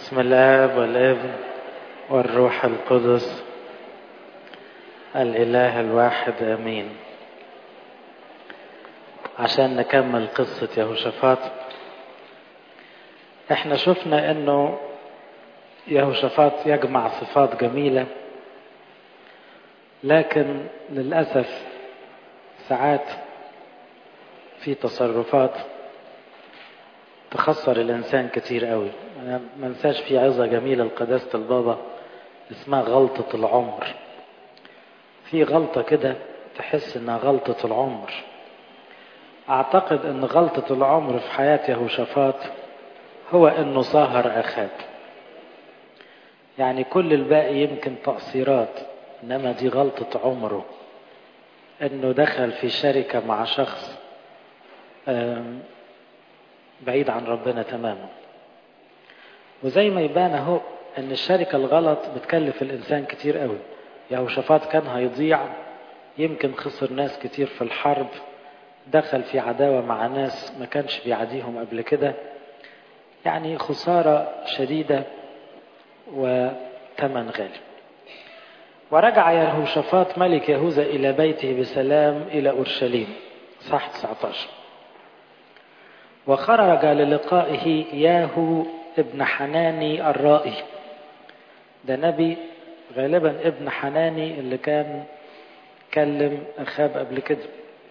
بسم الاب والابن والروح القدس الاله الواحد امين عشان نكمل قصة يهوشافاط احنا شفنا انه يهوشافاط يجمع صفات جميلة لكن للأسف ساعات في تصرفات تخسر الإنسان كتير قوي أنا ما انساش في عظة جميلة لقداسة البابا اسمها غلطة العمر في غلطة كده تحس انها غلطة العمر اعتقد ان غلطة العمر في حياة يهوشافاط هو انه صاهر اخاب يعني كل الباقي يمكن تقصيرات انما دي غلطة عمره انه دخل في شركة مع شخص بعيد عن ربنا تماما وزي ما يبان اهو ان الشركة الغلط بتكلف الانسان كتير قوي يهوشافاط كان هيضيع يمكن خسر ناس كتير في الحرب دخل في عداوة مع ناس ما كانش بيعاديهم قبل كده يعني خسارة شديدة وثمن غالي ورجع يهوشافاط ملك يهوذا إلى بيته بسلام إلى أورشليم صح 19 وخرج للقائه ياهو ابن حناني الرائي ده نبي غالبا ابن حناني اللي كان كلم أخاب قبل كده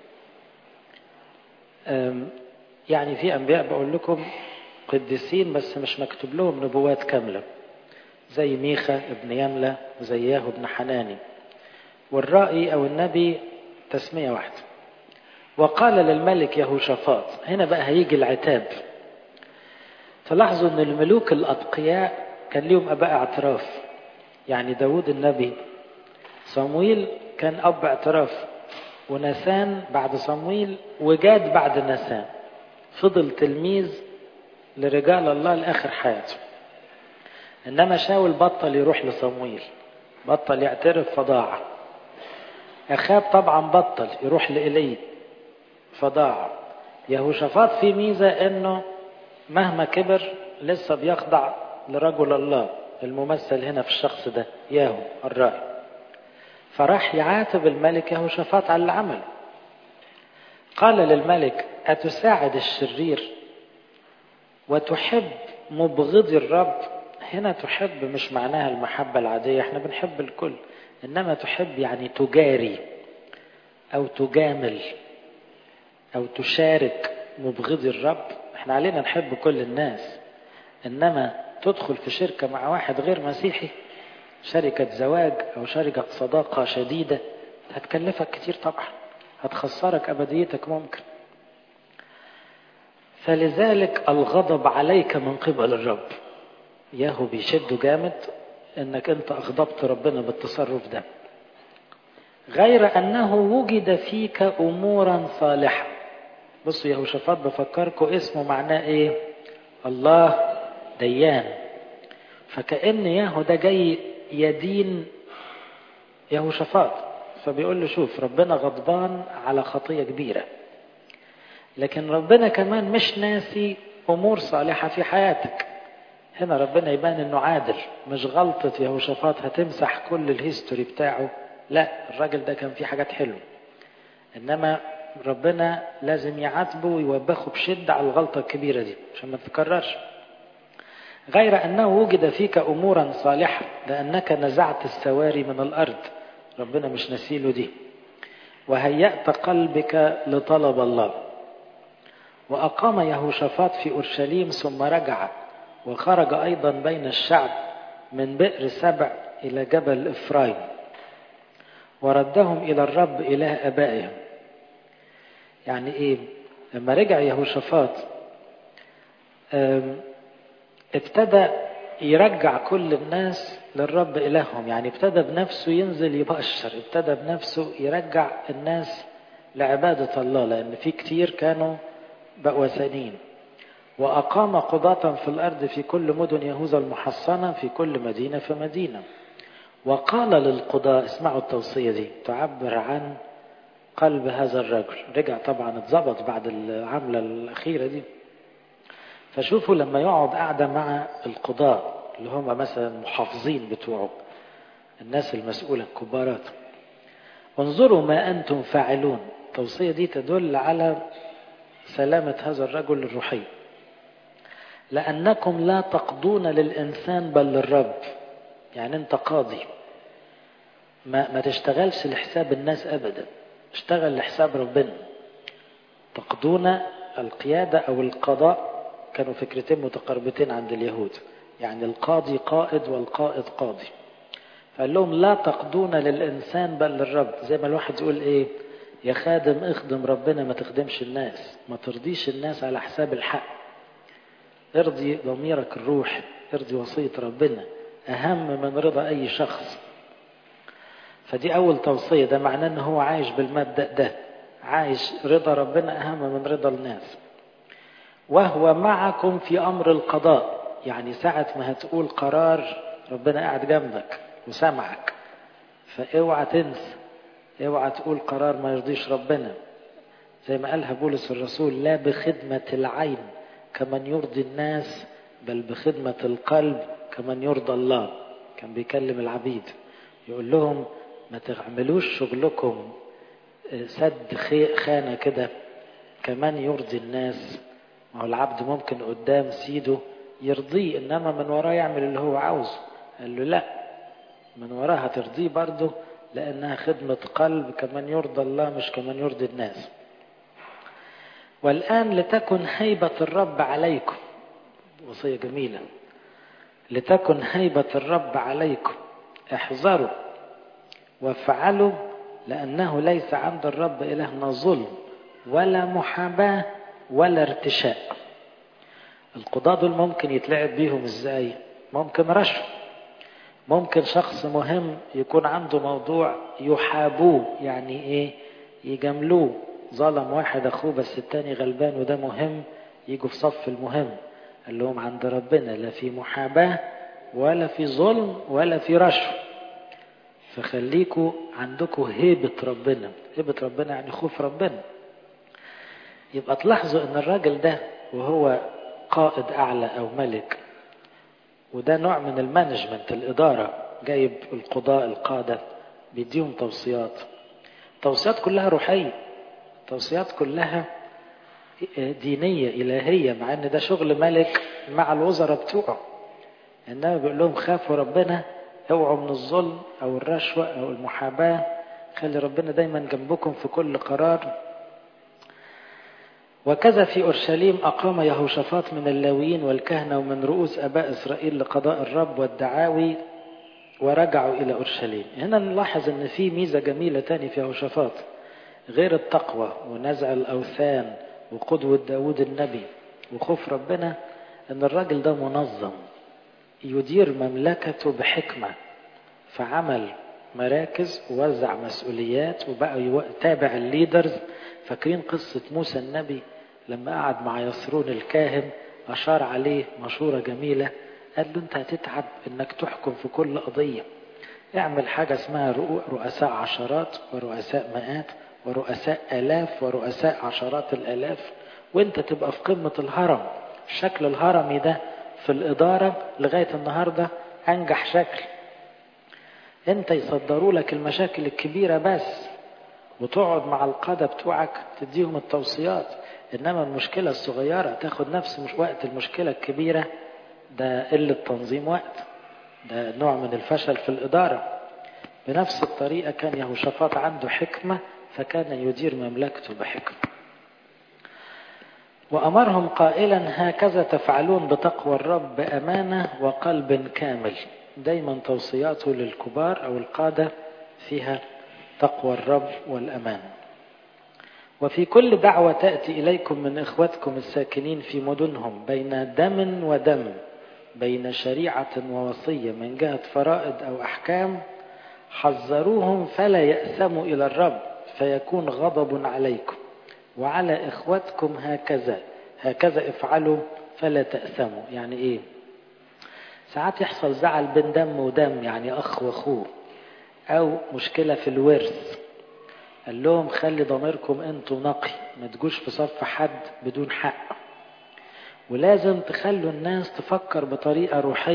يعني في أنبياء بقول لكم قديسين بس مش مكتوب لهم نبوات كاملة زي ميخا ابن يملة وزي ياهو ابن حناني والرائي أو النبي تسمية واحدة وقال للملك يهوشافاط هنا بقى هيجي العتاب تلاحظوا ان الملوك الاتقياء كان ليهم اباء اعتراف يعني داود النبي صمويل كان اب اعتراف ونسان بعد صمويل وجاد بعد نسان فضل تلميذ لرجال الله لاخر حياته انما شاول بطل يروح لصمويل بطل يعترف فضاع اخاب طبعا بطل يروح لإيليا فضاع يهوشافاط في ميزة انه مهما كبر لسه بيخضع لرجل الله الممثل هنا في الشخص ده ياهو الرائي فراح يعاتب الملك يهوشافاط على اللي عمله قال للملك أتساعد الشرير وتحب مبغضي الرب هنا تحب مش معناها المحبة العادية احنا بنحب الكل إنما تحب يعني تجاري أو تجامل أو تشارك مبغضي الرب احنا علينا نحب كل الناس إنما تدخل في شركة مع واحد غير مسيحي شركة زواج أو شركة صداقة شديدة هتكلفك كتير طبعا هتخسرك أبديتك ممكن فلذلك الغضب عليك من قبل الرب ياهو بيشده جامد انك انت اغضبت ربنا بالتصرف ده غير انه وجد فيك امورا صالحه بصوا يهوشافاط بفكركم اسمه معناه ايه الله ديان فكأن ياهو ده جاي يدين يهوشافاط فبيقول له شوف ربنا غضبان على خطية كبيرة لكن ربنا كمان مش ناسي أمور صالحة في حياتك هنا ربنا يبان انه عادل مش غلطة يهوشافاط هتمسح كل الهيستوري بتاعه لا الراجل ده كان فيه حاجات حلوة انما ربنا لازم يعاتبه ويوبخه بشدة على الغلطة الكبيرة دي عشان ما تتكررش غير أنه وجد فيك أمورا صالحة لأنك نزعت السواري من الأرض ربنا مش نسيله دي وهيأت قلبك لطلب الله وأقام يهوشافاط في أورشليم ثم رجع وخرج أيضا بين الشعب من بئر سبع إلى جبل إفرايم وردهم إلى الرب إله أبائهم يعني إيه لما رجع يهوشافاط ابتدى يرجع كل الناس للرب إلههم يعني ابتدى بنفسه ينزل يبشر ابتدى بنفسه يرجع الناس لعبادة الله لأن في كتير كانوا بأوثانين وأقام قضاة في الأرض في كل مدن يهوذا المحصنة في كل مدينة في مدينة وقال للقضاء اسمعوا التوصية دي تعبر عن قلب هذا الرجل رجع طبعا اتظبط بعد العملة الأخيرة دي فشوفوا لما يقعد قاعدة مع القضاء اللي هم مثلا محافظين بتوعه الناس المسؤولة الكبارات انظروا ما أنتم فاعلون التوصية دي تدل على سلامة هذا الرجل الروحي لأنكم لا تقضون للإنسان بل للرب يعني أنت قاضي ما, ما تشتغلش لحساب الناس أبدا اشتغل لحساب ربنا تقضون القيادة أو القضاء كانوا فكرتين متقاربتين عند اليهود يعني القاضي قائد والقائد قاضي فقال لهم لا تقضون للإنسان بل للرب زي ما الواحد يقول إيه يا خادم اخدم ربنا ما تخدمش الناس ما ترضيش الناس على حساب الحق ارضي ضميرك الروح ارضي وصية ربنا أهم من رضا أي شخص فدي أول توصية ده معناه أنه هو عايش بالمبدأ ده عايش رضا ربنا أهم من رضا الناس وهو معكم في أمر القضاء يعني ساعة ما هتقول قرار ربنا قاعد جنبك وسمعك فاوعى تنسى اوعى تقول قرار ما يرضيش ربنا زي ما قالها بولس الرسول لا بخدمة العين كمن يرضي الناس بل بخدمة القلب كمن يرضى الله كان بيكلم العبيد يقول لهم ما تعملوش شغلكم سد خانة كده كمان يرضي الناس ما هو العبد ممكن قدام سيده يرضيه انما من وراه يعمل اللي هو عاوزه قال له لا من وراه هترضيه برضه لانها خدمة قلب كمن يرضى الله مش كمن يرضي الناس والآن لتكن هيبة الرب عليكم وصية جميلة لتكن هيبة الرب عليكم احذروا وافعلوا لأنه ليس عند الرب إلهنا ظلم ولا محاباة ولا ارتشاء القضاة دول ممكن يتلعب بيهم ازاي ممكن رشوة ممكن شخص مهم يكون عنده موضوع يحابوه يعني ايه يجاملوه ظلم واحد اخوه بس التاني غلبان وده مهم يجوا في صف المهم قال لهم عند ربنا لا في محاباة ولا في ظلم ولا في رشوة فخليكوا عندكم هيبة ربنا هيبة ربنا يعني خوف ربنا يبقى تلاحظوا ان الراجل ده وهو قائد اعلى او ملك وده نوع من المانجمنت الاداره جايب القضاء القاده بيديهم توصيات توصيات كلها روحيه توصيات كلها دينيه الهيه مع ان ده شغل ملك مع الوزراء بتوعه انما بيقول لهم خافوا ربنا اوعوا من الظلم او الرشوه او المحاباه خلي ربنا دايما جنبكم في كل قرار وكذا في أورشليم أقام يهوشافاط من اللاويين والكهنة ومن رؤوس أباء إسرائيل لقضاء الرب والدعاوي ورجعوا إلى أورشليم هنا نلاحظ أن في ميزة جميلة تاني في يهوشافاط غير التقوى ونزع الأوثان وقدوة داود النبي وخوف ربنا أن الراجل ده منظم يدير مملكته بحكمة فعمل مراكز ووزع مسؤوليات وبقى يتابع الليدرز فاكرين قصة موسى النبي لما قعد مع يسرون الكاهن أشار عليه مشورة جميلة قال له أنت هتتعب إنك تحكم في كل قضية اعمل حاجة اسمها رؤساء عشرات ورؤساء مئات ورؤساء آلاف ورؤساء عشرات الآلاف وانت تبقى في قمة الهرم الشكل الهرمي ده في الإدارة لغاية النهاردة أنجح شكل انت يصدروا لك المشاكل الكبيرة بس وتقعد مع القادة بتوعك تديهم التوصيات إنما المشكلة الصغيرة تاخد نفس مش وقت المشكلة الكبيرة ده قلة تنظيم وقت ده نوع من الفشل في الإدارة بنفس الطريقة كان يهوشافاط عنده حكمة فكان يدير مملكته بحكمة وأمرهم قائلا هكذا تفعلون بتقوى الرب بأمانة وقلب كامل دايما توصياته للكبار أو القادة فيها تقوى الرب والأمان وفي كل دعوة تأتي إليكم من إخوتكم الساكنين في مدنهم بين دم ودم بين شريعة ووصية من جهة فرائض أو أحكام حذروهم فلا يأسموا إلى الرب فيكون غضب عليكم وعلى إخوتكم هكذا هكذا افعلوا فلا تأسموا يعني إيه ساعات يحصل زعل بين دم ودم يعني أخ وأخوه أو مشكلة في الورث قال لهم خلي ضميركم انتوا نقي ما تجوش في صف حد بدون حق ولازم تخلوا الناس تفكر بطريقة روحية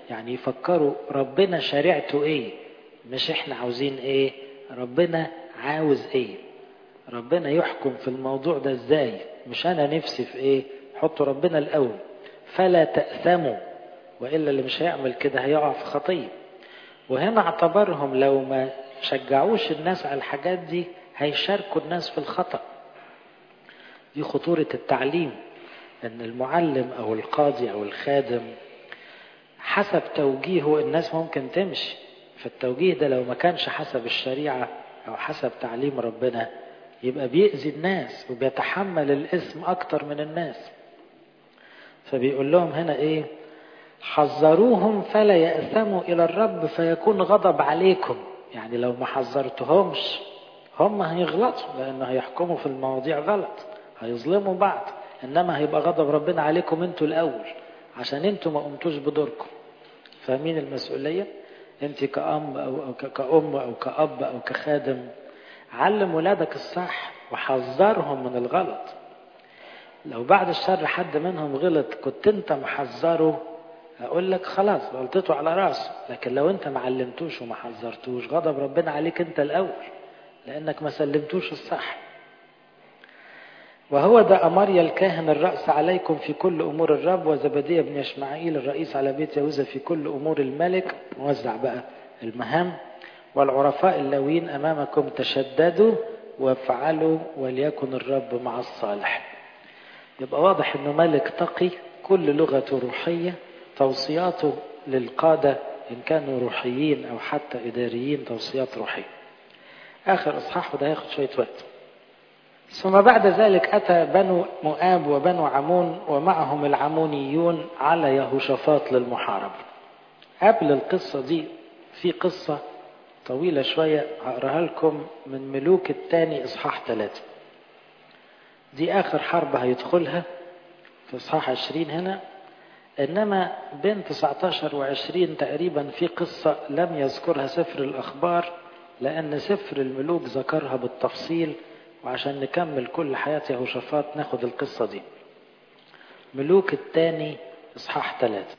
يعني يفكروا ربنا شريعته ايه مش احنا عاوزين ايه ربنا عاوز ايه ربنا يحكم في الموضوع ده ازاي مش انا نفسي في ايه حطوا ربنا الاول فلا تأثموا وإلا اللي مش هيعمل كده هيقع في خطية وهنا اعتبرهم لو ما شجعوش الناس على الحاجات دي هيشاركوا الناس في الخطأ دي خطورة التعليم ان المعلم او القاضي او الخادم حسب توجيهه الناس ممكن تمشي فالتوجيه ده لو ما كانش حسب الشريعة او حسب تعليم ربنا يبقى بيأذي الناس وبيتحمل الاسم اكتر من الناس فبيقول لهم هنا ايه حذروهم فلا يأثموا الى الرب فيكون غضب عليكم يعني لو ما حذرتهمش هم هيغلطوا لانه هيحكموا في المواضيع غلط هيظلموا بعض انما هيبقى غضب ربنا عليكم انتوا الاول عشان انتوا ما قمتوش بدوركم فاهمين المسؤوليه انت كأم او كأم او كأب او كخادم علم ولادك الصح وحذرهم من الغلط لو بعد الشر حد منهم غلط كنت انت محذره اقول لك خلاص غلطته على راسه لكن لو انت ما علمتوش وما حذرتوش غضب ربنا عليك انت الاول لانك ما سلمتوش الصح وهو ده أمريا الكاهن الرأس عليكم في كل أمور الرب وزبدية بن يشمعيل الرئيس على بيت يهوذا في كل أمور الملك موزع بقى المهام والعرفاء اللوين أمامكم تشددوا وافعلوا وليكن الرب مع الصالح يبقى واضح أنه ملك تقي كل لغته روحية توصياته للقادة إن كانوا روحيين أو حتى إداريين توصيات روحية آخر إصحاح وده هياخد شوية وقت ثم بعد ذلك أتى بنو مؤاب وبنو عمون ومعهم العمونيون على يهوشافاط للمحاربة قبل القصة دي في قصة طويلة شوية هقراها لكم من ملوك الثاني إصحاح ثلاثة دي آخر حرب هيدخلها في إصحاح عشرين هنا إنما بين 19 و20 تقريبا في قصة لم يذكرها سفر الأخبار لأن سفر الملوك ذكرها بالتفصيل وعشان نكمل كل حياة يهوشافاط ناخد القصة دي ملوك الثاني إصحاح ثلاثة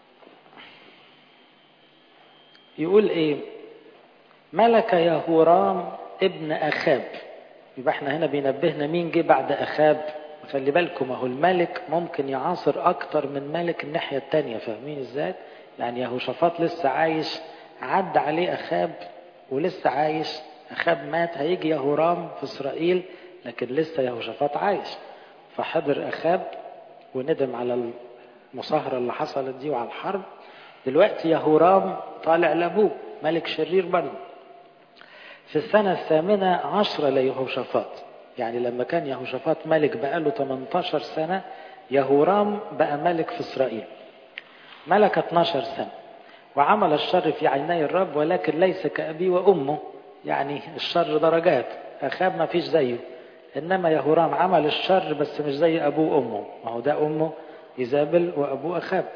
يقول إيه ملك يهورام ابن أخاب يبقى احنا هنا بينبهنا مين جه بعد أخاب خلي بالكم اهو الملك ممكن يعاصر أكتر من ملك الناحية التانية فاهمين ازاي؟ يعني يهوشافاط لسه عايش عدى عليه أخاب ولسه عايش أخاب مات هيجي يهورام في إسرائيل لكن لسه يهوشافاط عايش فحضر أخاب وندم على المصاهرة اللي حصلت دي وعلى الحرب دلوقتي يهورام طالع لأبوه ملك شرير برضه في السنة الثامنة عشرة ليهوشافاط يعني لما كان يهوشافاط ملك بقاله 18 سنة يهورام بقى ملك في إسرائيل ملك 12 سنة وعمل الشر في عيني الرب ولكن ليس كأبي وأمه يعني الشر درجات أخاب ما فيش زيه إنما يهورام عمل الشر بس مش زي أبوه وأمه ما هو ده أمه إيزابل وأبوه أخاب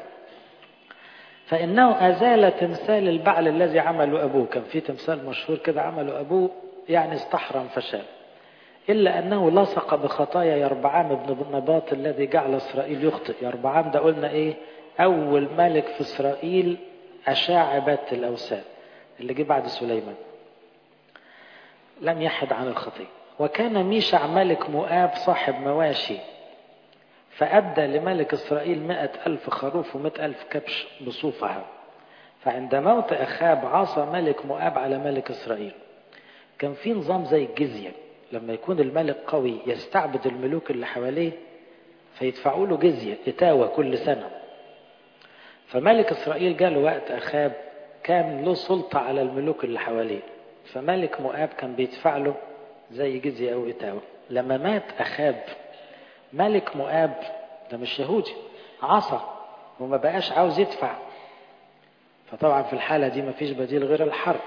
فإنه أزال تمثال البعل الذي عمله أبوه كان في تمثال مشهور كده عمله أبوه يعني استحرم فشل إلا أنه لصق بخطايا يربعام بن نباط الذي جعل إسرائيل يخطئ يربعام ده قلنا إيه أول ملك في إسرائيل أشاع عبادة الأوثان اللي جه بعد سليمان لم يحد عن الخطية وكان ميشع ملك مؤاب صاحب مواشي فأدى لملك إسرائيل مئة ألف خروف ومئة ألف كبش بصوفها فعند موت أخاب عصى ملك مؤاب على ملك إسرائيل كان في نظام زي الجزية لما يكون الملك قوي يستعبد الملوك اللي حواليه فيدفعوا له جزية إتاوة كل سنة فملك إسرائيل جاله وقت أخاب كان له سلطة على الملوك اللي حواليه فملك مؤاب كان بيدفع له زي جزية أو إتاوة لما مات أخاب ملك مؤاب ده مش يهودي عصى وما بقاش عاوز يدفع فطبعا في الحالة دي ما فيش بديل غير الحرب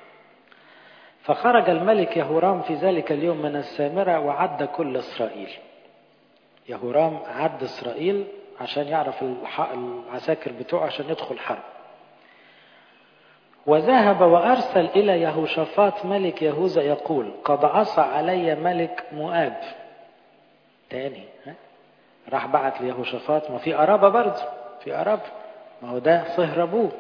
فخرج الملك يهورام في ذلك اليوم من السامرة وعد كل إسرائيل يهورام عد إسرائيل عشان يعرف العساكر بتوعه عشان يدخل حرب وذهب وأرسل إلى يهوشافاط ملك يهوذا يقول قد عصى علي ملك مؤاب تاني ها؟ راح بعت ليهوشافاط ما في قرابة برضه في قرابة ما هو ده صهر أبوه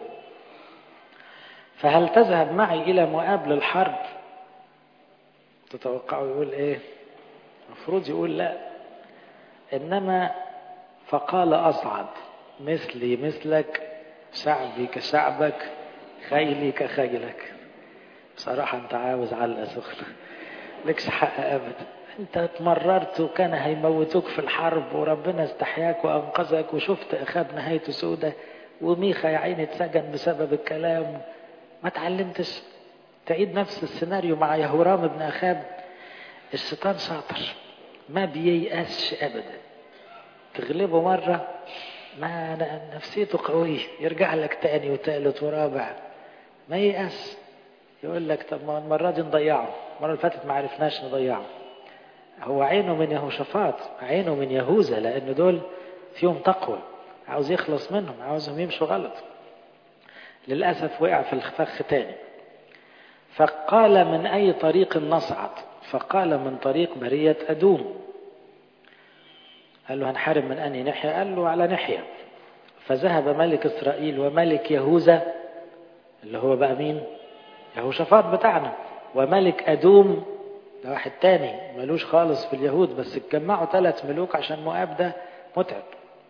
فهل تذهب معي إلى مؤاب للحرب تتوقعوا يقول إيه المفروض يقول لا إنما فقال أصعد مثلي مثلك شعبي كشعبك خيلي كخيلك بصراحة أنت عاوز علقة سخنة لكش حق أبدا أنت اتمررت وكان هيموتوك في الحرب وربنا استحياك وأنقذك وشفت أخاب نهايته سودة وميخا يا عيني اتسجن بسبب الكلام ما تعلمتش تعيد نفس السيناريو مع يهورام ابن أخاب الشيطان شاطر ما بييأسش أبدا تغلبه مرة ما نفسيته قوية يرجع لك تاني وتالت ورابع ما ييأس يقول لك طب ما المرة دي نضيعه المرة اللي فاتت ما عرفناش نضيعه هو عينه من يهوشافاط عينه من يهوذا لأن دول فيهم تقوى عاوز يخلص منهم عاوزهم يمشوا غلط للأسف وقع في الفخ تاني فقال من أي طريق نصعد فقال من طريق برية أدوم قال له هنحارب من أنهي ناحية قال له على ناحية فذهب ملك إسرائيل وملك يهوذا اللي هو بقى مين يهوشافاط بتاعنا وملك أدوم ده واحد تاني ملوش خالص في اليهود بس اتجمعوا ثلاث ملوك عشان مؤاب ده متعب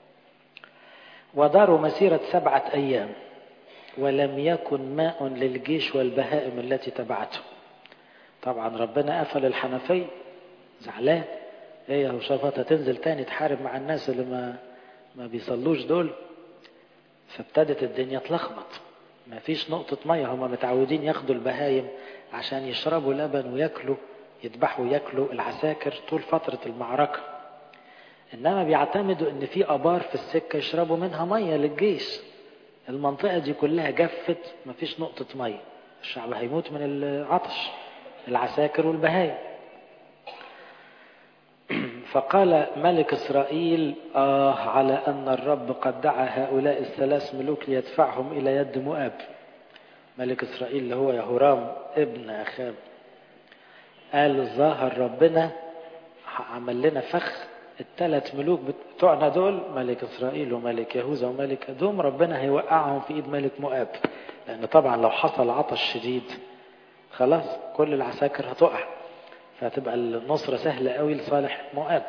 وداروا مسيرة سبعة أيام ولم يكن ماء للجيش والبهائم التي تبعته طبعا ربنا قفل الحنفية زعلان ايه يا هوشافاط هتنزل تاني تحارب مع الناس اللي ما ما بيصلوش دول فابتدت الدنيا تلخبط ما فيش نقطة مية هم متعودين ياخدوا البهايم عشان يشربوا لبن وياكلوا يذبحوا وياكلوا العساكر طول فترة المعركة إنما بيعتمدوا إن في آبار في السكة يشربوا منها مية للجيش المنطقة دي كلها جفت مفيش نقطة مية الشعب هيموت من العطش العساكر والبهايم فقال ملك إسرائيل آه على أن الرب قد دعا هؤلاء الثلاث ملوك ليدفعهم إلى يد مؤاب ملك إسرائيل اللي هو يهورام ابن أخاب قال الظاهر ربنا عمل لنا فخ الثلاث ملوك بتوعنا دول ملك إسرائيل وملك يهوذا وملك أدوم ربنا هيوقعهم في إيد ملك مؤاب لأن طبعا لو حصل عطش شديد خلاص كل العساكر هتقع فهتبقى النصرة سهلة قوي لصالح مؤاب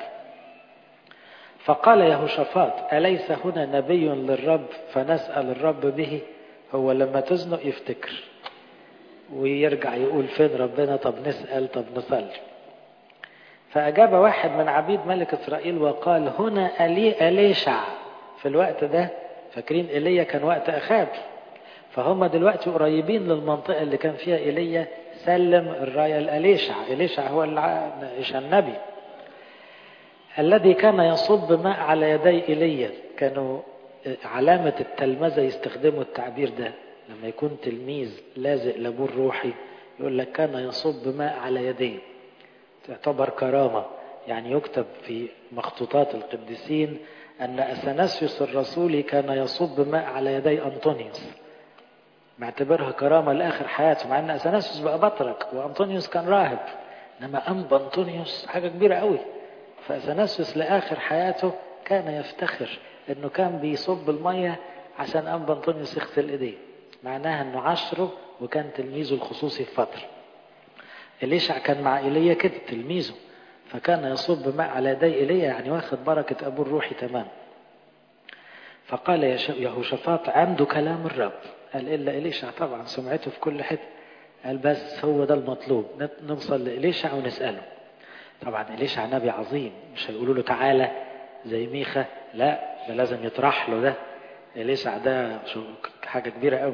فقال يهوشافاط أليس هنا نبي للرب فنسأل الرب به هو لما تزنق يفتكر ويرجع يقول فين ربنا طب نسأل طب نصلي فأجاب واحد من عبيد ملك إسرائيل وقال هنا ألي أليشع في الوقت ده فاكرين إيليا كان وقت أخاب فهم دلوقتي قريبين للمنطقة اللي كان فيها إيليا سلم الراية لأليشع إليشع هو النبي الذي كان يصب ماء على يدي إيليا كانوا علامة التلمذة يستخدموا التعبير ده لما يكون تلميذ لازق لابوه الروحي يقول لك كان يصب ماء على يديه تعتبر كرامة يعني يكتب في مخطوطات القديسين أن أثناسيوس الرسولي كان يصب ماء على يدي أنطونيوس معتبرها كرامة لآخر حياته مع أن أثناسيوس بقى بطرك وأنطونيوس كان راهب إنما أنبا أنطونيوس حاجة كبيرة قوي فأثناسيوس لآخر حياته كان يفتخر إنه كان بيصب المية عشان أنبا أنطونيوس يغسل إيديه معناها إنه عشره وكان تلميذه الخصوصي في فترة إليشع كان مع إيليا كده تلميذه فكان يصب ماء على يدي إيليا يعني واخد بركة أبوه الروحي تمام فقال يهوشافاط عنده كلام الرب قال إلا إليشع طبعا سمعته في كل حتة قال بس هو ده المطلوب نوصل لإليشع ونسأله طبعا إليشع نبي عظيم مش هيقولوا له تعالى زي ميخا لا ده لازم يطرح له ده إليشع ده حاجة كبيرة قوي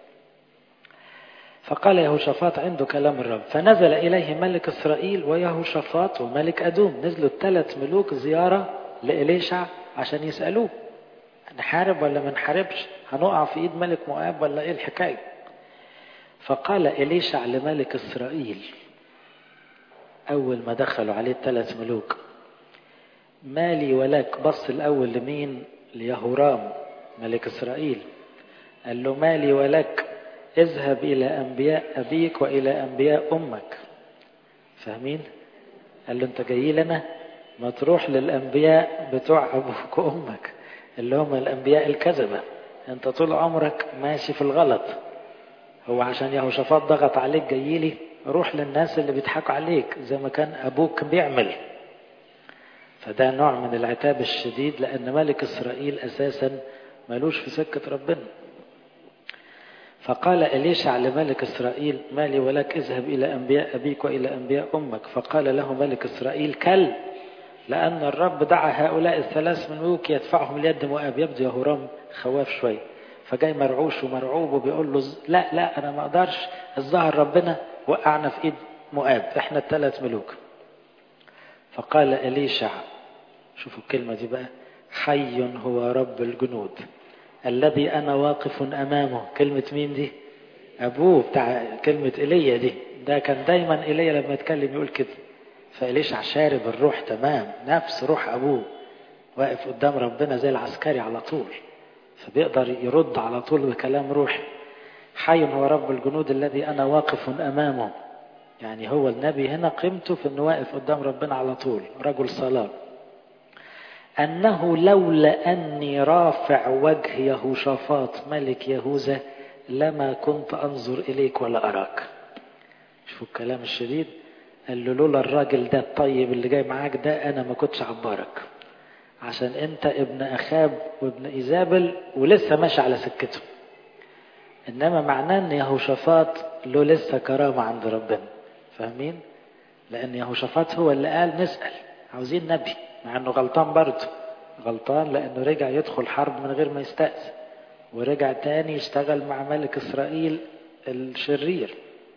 فقال يهوشافاط عنده كلام الرب فنزل إليه ملك إسرائيل ويهوشافاط وملك أدوم نزلوا الثلاث ملوك زيارة لإليشع عشان يسألوه نحارب ولا ما نحاربش هنقع في ايد ملك مؤاب ولا ايه الحكايه فقال إليشع لملك إسرائيل أول ما دخلوا عليه الثلاث ملوك مالي ولك بص الأول لمين ليهورام ملك إسرائيل قال له مالي ولك اذهب إلى أنبياء أبيك وإلى أنبياء أمك فاهمين قال له أنت جاي لنا ما تروح للأنبياء بتوع أبوك وأمك اللي هم الأنبياء الكذبة انت طول عمرك ماشي في الغلط هو عشان يهوشافاط ضغط عليك جايلي روح للناس اللي بيضحكوا عليك زي ما كان ابوك بيعمل فده نوع من العتاب الشديد لان ملك اسرائيل اساسا ملوش في سكة ربنا فقال إليشع لملك إسرائيل مالي ولك اذهب إلى أنبياء أبيك وإلى أنبياء أمك فقال له ملك إسرائيل كل لأن الرب دعا هؤلاء الثلاث من ملوك يدفعهم ليد مؤاب يبدو يهورام خواف شوية فجاي مرعوش ومرعوب وبيقول له لا لا أنا ما أقدرش الظهر ربنا وقعنا في إيد مؤاب إحنا الثلاث ملوك فقال إليشع شوفوا الكلمة دي بقى حي هو رب الجنود الذي أنا واقف أمامه كلمة مين دي أبوه بتاع كلمة إيليا دي ده كان دايما إيليا لما يتكلم يقول كده فإليشع شارب الروح تمام نفس روح أبوه واقف قدام ربنا زي العسكري على طول فبيقدر يرد على طول بكلام روحي حي هو رب الجنود الذي أنا واقف أمامه يعني هو النبي هنا قيمته في أنه واقف قدام ربنا على طول رجل صلاة أنه لولا أني رافع وجه يهوشافاط ملك يهوذا لما كنت أنظر إليك ولا أراك شوفوا الكلام الشديد قال له لولا الراجل ده الطيب اللي جاي معاك ده أنا ما كنتش عبارك عشان أنت ابن أخاب وابن إيزابل ولسه ماشي على سكته إنما معناه أن يهوشافاط له لسه كرامة عند ربنا فاهمين؟ لأن يهوشافاط هو اللي قال نسأل عاوزين نبي مع انه غلطان برضه غلطان لانه رجع يدخل حرب من غير ما يستأذن ورجع تاني يشتغل مع ملك اسرائيل الشرير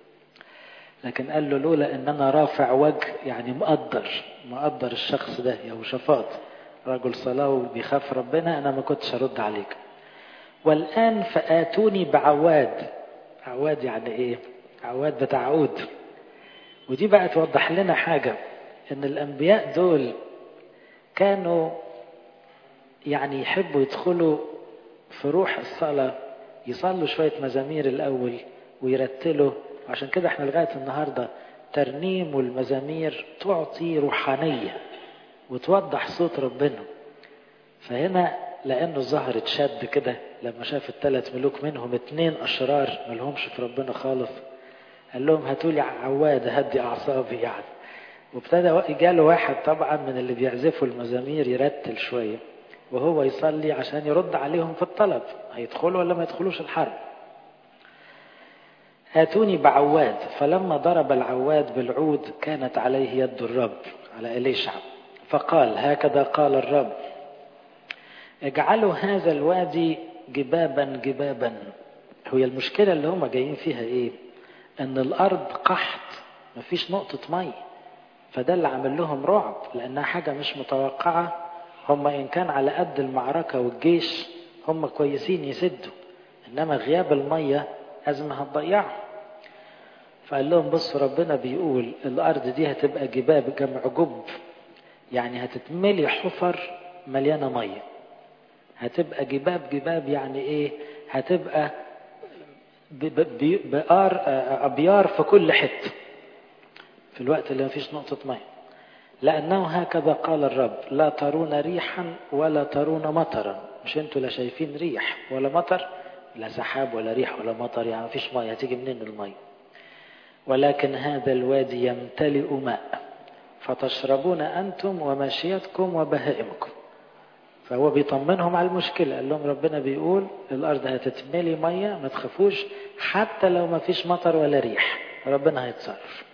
لكن قال له لولا ان انا رافع وجه يعني مقدر مقدر الشخص ده يهوشافاط رجل صلاة وبيخاف ربنا انا ما كنتش هرد عليك والان فاتوني بعواد عواد يعني ايه عواد بتاع عود ودي بقى توضح لنا حاجة ان الانبياء دول كانوا يعني يحبوا يدخلوا في روح الصلاة يصلوا شوية مزامير الأول ويرتلوا عشان كده احنا لغاية النهاردة ترنيم والمزامير تعطي روحانية وتوضح صوت ربنا فهنا لأنه الظهر اتشد كده لما شاف الثلاث ملوك منهم اتنين أشرار ملهمش في ربنا خالص قال لهم هاتولي عواد هدي أعصابي يعني وابتدى جاله واحد طبعا من اللي بيعزفوا المزامير يرتل شوية وهو يصلي عشان يرد عليهم في الطلب هيدخلوا ولا ما يدخلوش الحرب آتوني بعواد فلما ضرب العواد بالعود كانت عليه يد الرب على إليشع فقال هكذا قال الرب اجعلوا هذا الوادي جبابا جبابا هي المشكلة اللي هم جايين فيها ايه ان الارض قحط مفيش نقطة مية فده اللي عامل لهم رعب لانها حاجة مش متوقعة هم ان كان على قد المعركة والجيش هم كويسين يسدوا انما غياب المية ازمة هتضيعهم فقال لهم بصوا ربنا بيقول الارض دي هتبقى جباب جمع جب يعني هتتملي حفر مليانة مية هتبقى جباب جباب يعني ايه هتبقى بقار ابيار في كل حته في الوقت اللي ما فيش نقطه ميه لانه هكذا قال الرب لا ترون ريحا ولا ترون مطرا مش انتوا لا شايفين ريح ولا مطر لا سحاب ولا ريح ولا مطر يعني ما فيش ميه هتيجي منين الميه ولكن هذا الوادي يمتلئ ماء فتشربون انتم وماشيتكم وبهائمكم فهو بيطمنهم على المشكلة قال لهم ربنا بيقول الأرض هتتملي مية ما تخافوش حتى لو ما فيش مطر ولا ريح ربنا هيتصرف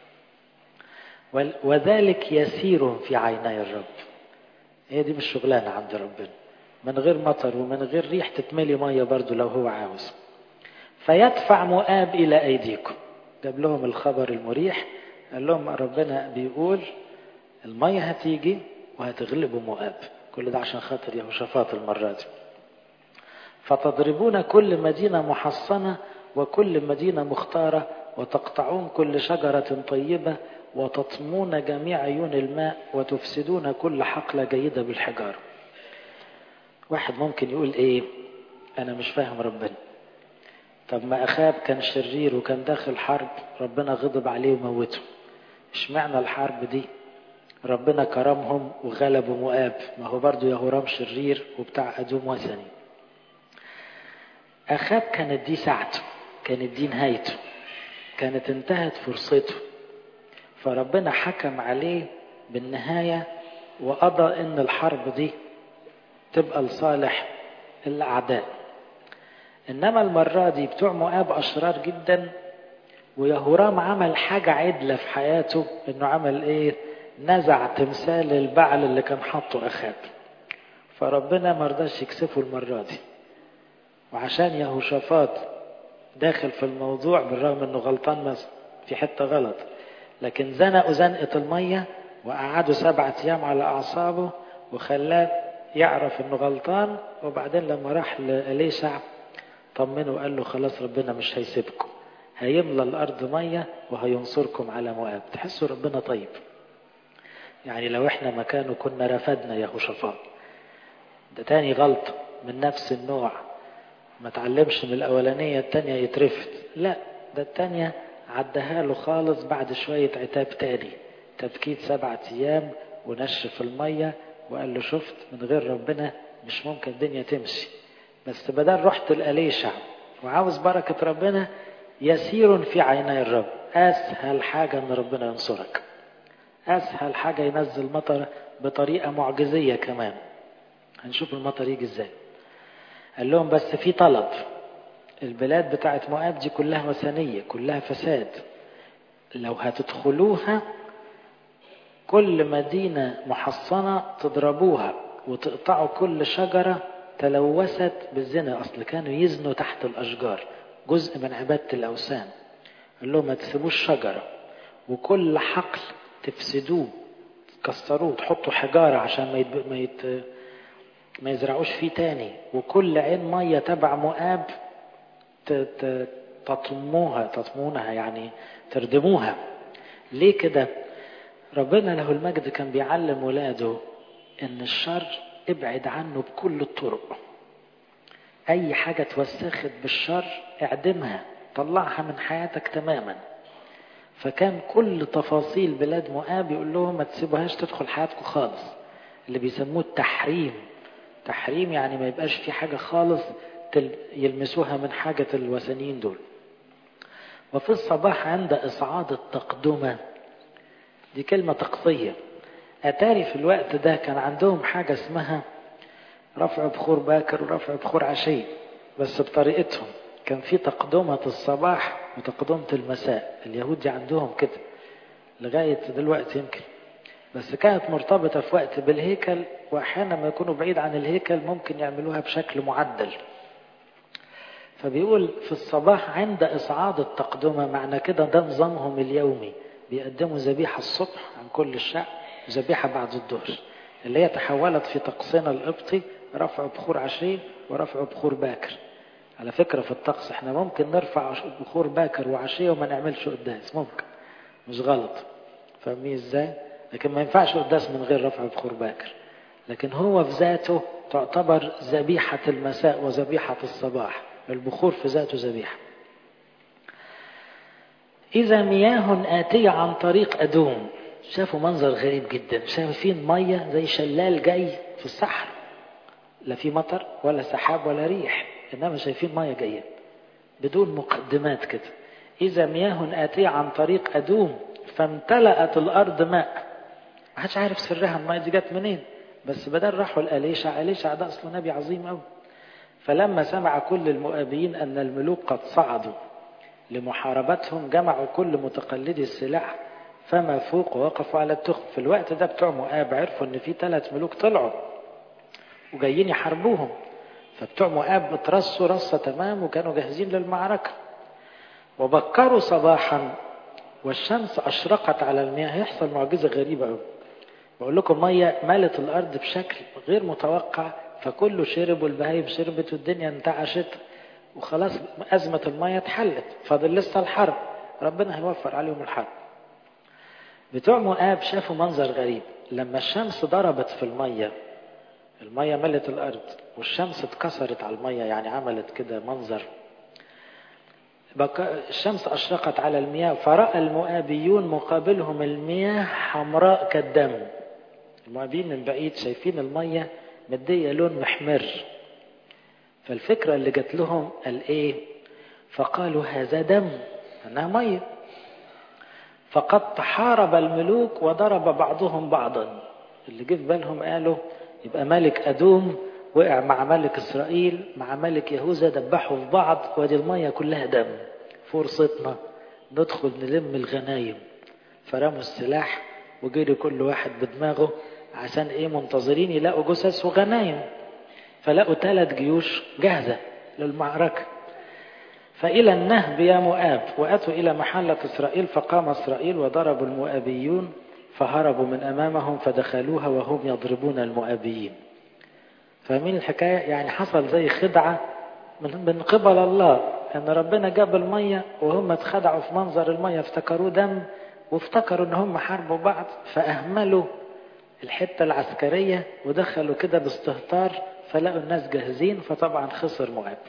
وذلك يسير في عيني الرب هي دي مش شغلانة عند ربنا من غير مطر ومن غير ريح تتملي مية برضو لو هو عاوز فيدفع مؤاب إلى أيديكم جاب لهم الخبر المريح قال لهم ربنا بيقول المية هتيجي وهتغلبوا مؤاب كل ده عشان خاطر يهوشافاط المرة دي فتضربون كل مدينة محصنة وكل مدينة مختارة وتقطعون كل شجرة طيبة وتطمون جميع عيون الماء وتفسدون كل حقلة جيدة بالحجار واحد ممكن يقول ايه انا مش فاهم ربنا طب ما اخاب كان شرير وكان داخل حرب ربنا غضب عليه وموته اشمعنى الحرب دي ربنا كرمهم وغلبوا مؤاب ما هو برضو يهورام شرير وبتاع أدوم وثني أخاب كانت دي ساعته كانت دي نهايته كانت انتهت فرصته فربنا حكم عليه بالنهاية وقضى ان الحرب دي تبقى لصالح الأعداء إنما المرة دي بتوع مؤاب أشرار جدا ويهورام عمل حاجة عدلة في حياته إنه عمل إيه؟ نزع تمثال البعل اللي كان حاطه أخاب فربنا ما رضاش يكسفه المرة دي وعشان يهوشافاط داخل في الموضوع بالرغم انه غلطان بس في حته غلط لكن زنقوا زنقه الميه وقعدوا سبعة ايام على اعصابه وخلاه يعرف انه غلطان وبعدين لما راح لإليشع طمنه وقال له خلاص ربنا مش هيسيبكم هيملى الارض ميه وهينصركم على مؤاب تحسوا ربنا طيب يعني لو احنا مكانه كنا رفدنا يهوشافاط ده تاني غلطه من نفس النوع ما تعلمش من الأولانية التانية يترفد لا ده التانية عدها له خالص بعد شوية عتاب تاني تبكيت سبعة أيام ونشف المية وقال له شفت من غير ربنا مش ممكن الدنيا تمشي بس بدل رحت الأليشع وعاوز بركة ربنا يسير في عيني الرب أسهل حاجة أن ربنا ينصرك أسهل حاجة ينزل مطر بطريقة معجزية كمان هنشوف المطر يجي ازاي قال لهم بس في طلب البلاد بتاعت مؤاب دي كلها وثنية كلها فساد لو هتدخلوها كل مدينة محصنة تضربوها وتقطعوا كل شجرة تلوثت بالزنا أصل كانوا يزنوا تحت الأشجار جزء من عبادة الأوثان قال لهم ما تسيبوش شجرة وكل حقل تفسدوه تكسروه تحطوا حجارة عشان ما يتب... ما يت... ما يزرعوش فيه تاني وكل عين مية تبع مؤاب تطموها تطمونها يعني تردموها ليه كده ربنا له المجد كان بيعلم ولاده ان الشر ابعد عنه بكل الطرق اي حاجة توسخت بالشر اعدمها طلعها من حياتك تماما فكان كل تفاصيل بلاد مؤاب يقول لهم ما تسيبوهاش تدخل حياتكم خالص اللي بيسموه التحريم تحريم يعني ما يبقاش في حاجة خالص يلمسوها من حاجة الوثنيين دول وفي الصباح عند إصعاد التقدمة دي كلمة تقصية أتاري في الوقت ده كان عندهم حاجة اسمها رفع بخور باكر ورفع بخور عشي بس بطريقتهم كان في تقدمة الصباح وتقدمة المساء اليهود دي عندهم كده لغاية دلوقتي يمكن بس كانت مرتبطة في وقت بالهيكل وأحيانا ما يكونوا بعيد عن الهيكل ممكن يعملوها بشكل معدل فبيقول في الصباح عند إصعاد التقدمة معنى كده ده نظامهم اليومي بيقدموا ذبيحة الصبح عن كل الشعب وذبيحة بعد الظهر اللي هي تحولت في طقسنا القبطي رفع بخور عشي ورفع بخور باكر على فكرة في الطقس احنا ممكن نرفع بخور باكر وعشية وما نعملش قداس ممكن مش غلط فاهمين ازاي؟ لكن ما ينفعش قداس من غير رفع بخور باكر لكن هو في ذاته تعتبر ذبيحة المساء وذبيحة الصباح البخور في ذاته ذبيحة إذا مياه آتية عن طريق أدوم شافوا منظر غريب جدا شايفين مية زي شلال جاي في الصحراء لا في مطر ولا سحاب ولا ريح إنما شايفين مية جاية بدون مقدمات كده إذا مياه آتية عن طريق أدوم فامتلأت الأرض ماء ما حدش عارف سرها المية دي جت منين بس بدل راحوا لأليشع أليشع ده أصله نبي عظيم أوي فلما سمع كل المؤابيين أن الملوك قد صعدوا لمحاربتهم جمعوا كل متقلدي السلاح فما فوق ووقفوا على التخم في الوقت ده بتوع مؤاب عرفوا ان في ثلاث ملوك طلعوا وجايين يحاربوهم فبتوع مؤاب اترصوا رصة تمام وكانوا جاهزين للمعركة وبكروا صباحا والشمس أشرقت على المياه هيحصل معجزة غريبة قوي بقول لكم مية مالت الأرض بشكل غير متوقع فكله شرب والبهايم شربت والدنيا انتعشت وخلاص أزمة المية اتحلت فاضل لسه الحرب ربنا هيوفر عليهم الحرب بتوع مؤاب شافوا منظر غريب لما الشمس ضربت في المية المية ملت الأرض والشمس اتكسرت على المية يعني عملت كده منظر الشمس أشرقت على المياه فرأى المؤابيون مقابلهم المياه حمراء كالدم المؤابيين من بعيد شايفين المية مدية لون محمر فالفكرة اللي جات لهم قال ايه فقالوا هذا دم انها مية فقد تحارب الملوك وضرب بعضهم بعضا اللي جه في بالهم قالوا يبقى ملك ادوم وقع مع ملك اسرائيل مع ملك يهوذا دبحوا في بعض وادي المية كلها دم فرصتنا ندخل نلم الغنايم فرموا السلاح وجري كل واحد بدماغه عشان ايه منتظرين يلاقوا جثث وغنايم فلقوا ثلاث جيوش جاهزة للمعركة فإلى النهب يا مؤاب وأتوا إلى محلة إسرائيل فقام إسرائيل وضربوا المؤابيون فهربوا من أمامهم فدخلوها وهم يضربون المؤابيين فاهمين الحكاية يعني حصل زي خدعة من من قبل الله ان ربنا جاب المية وهم اتخدعوا في منظر المية افتكروه دم وافتكروا ان هم حاربوا بعض فاهملوا الحتة العسكرية ودخلوا كده باستهتار فلقوا الناس جاهزين فطبعا خسر مؤاب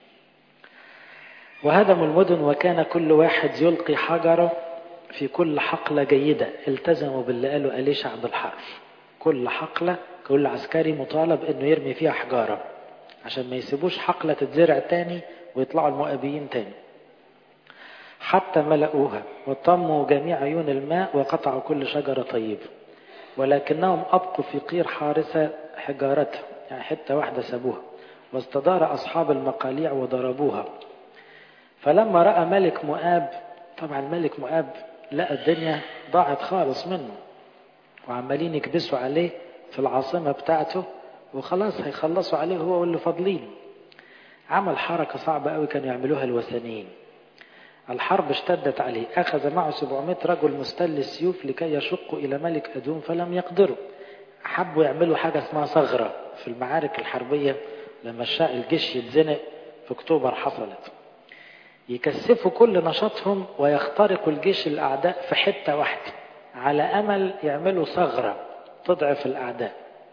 وهدموا المدن وكان كل واحد يلقي حجره في كل حقلة جيدة التزموا باللي قالوا أليشع بالحرف كل حقلة كل عسكري مطالب انه يرمي فيها حجارة عشان ما يسيبوش حقلة تتزرع تاني ويطلعوا المؤابيين تاني حتى ملأوها وطموا جميع عيون الماء وقطعوا كل شجرة طيبة ولكنهم أبقوا في قير حارسة حجارتها يعني حتة واحدة سابوها واستدار أصحاب المقاليع وضربوها فلما رأى ملك مؤاب طبعا ملك مؤاب لقى الدنيا ضاعت خالص منه وعمالين يكبسوا عليه في العاصمة بتاعته وخلاص هيخلصوا عليه هو واللي فاضلين عمل حركة صعبة قوي كانوا يعملوها الوثنيين الحرب اشتدت عليه أخذ معه 700 رجل مستل السيوف لكي يشقوا إلى ملك أدوم فلم يقدروا حبوا يعملوا حاجة اسمها ثغرة في المعارك الحربية لما الجيش يتزنق في أكتوبر حصلت يكثفوا كل نشاطهم ويخترقوا الجيش الأعداء في حتة واحدة على أمل يعملوا ثغرة تضعف الأعداء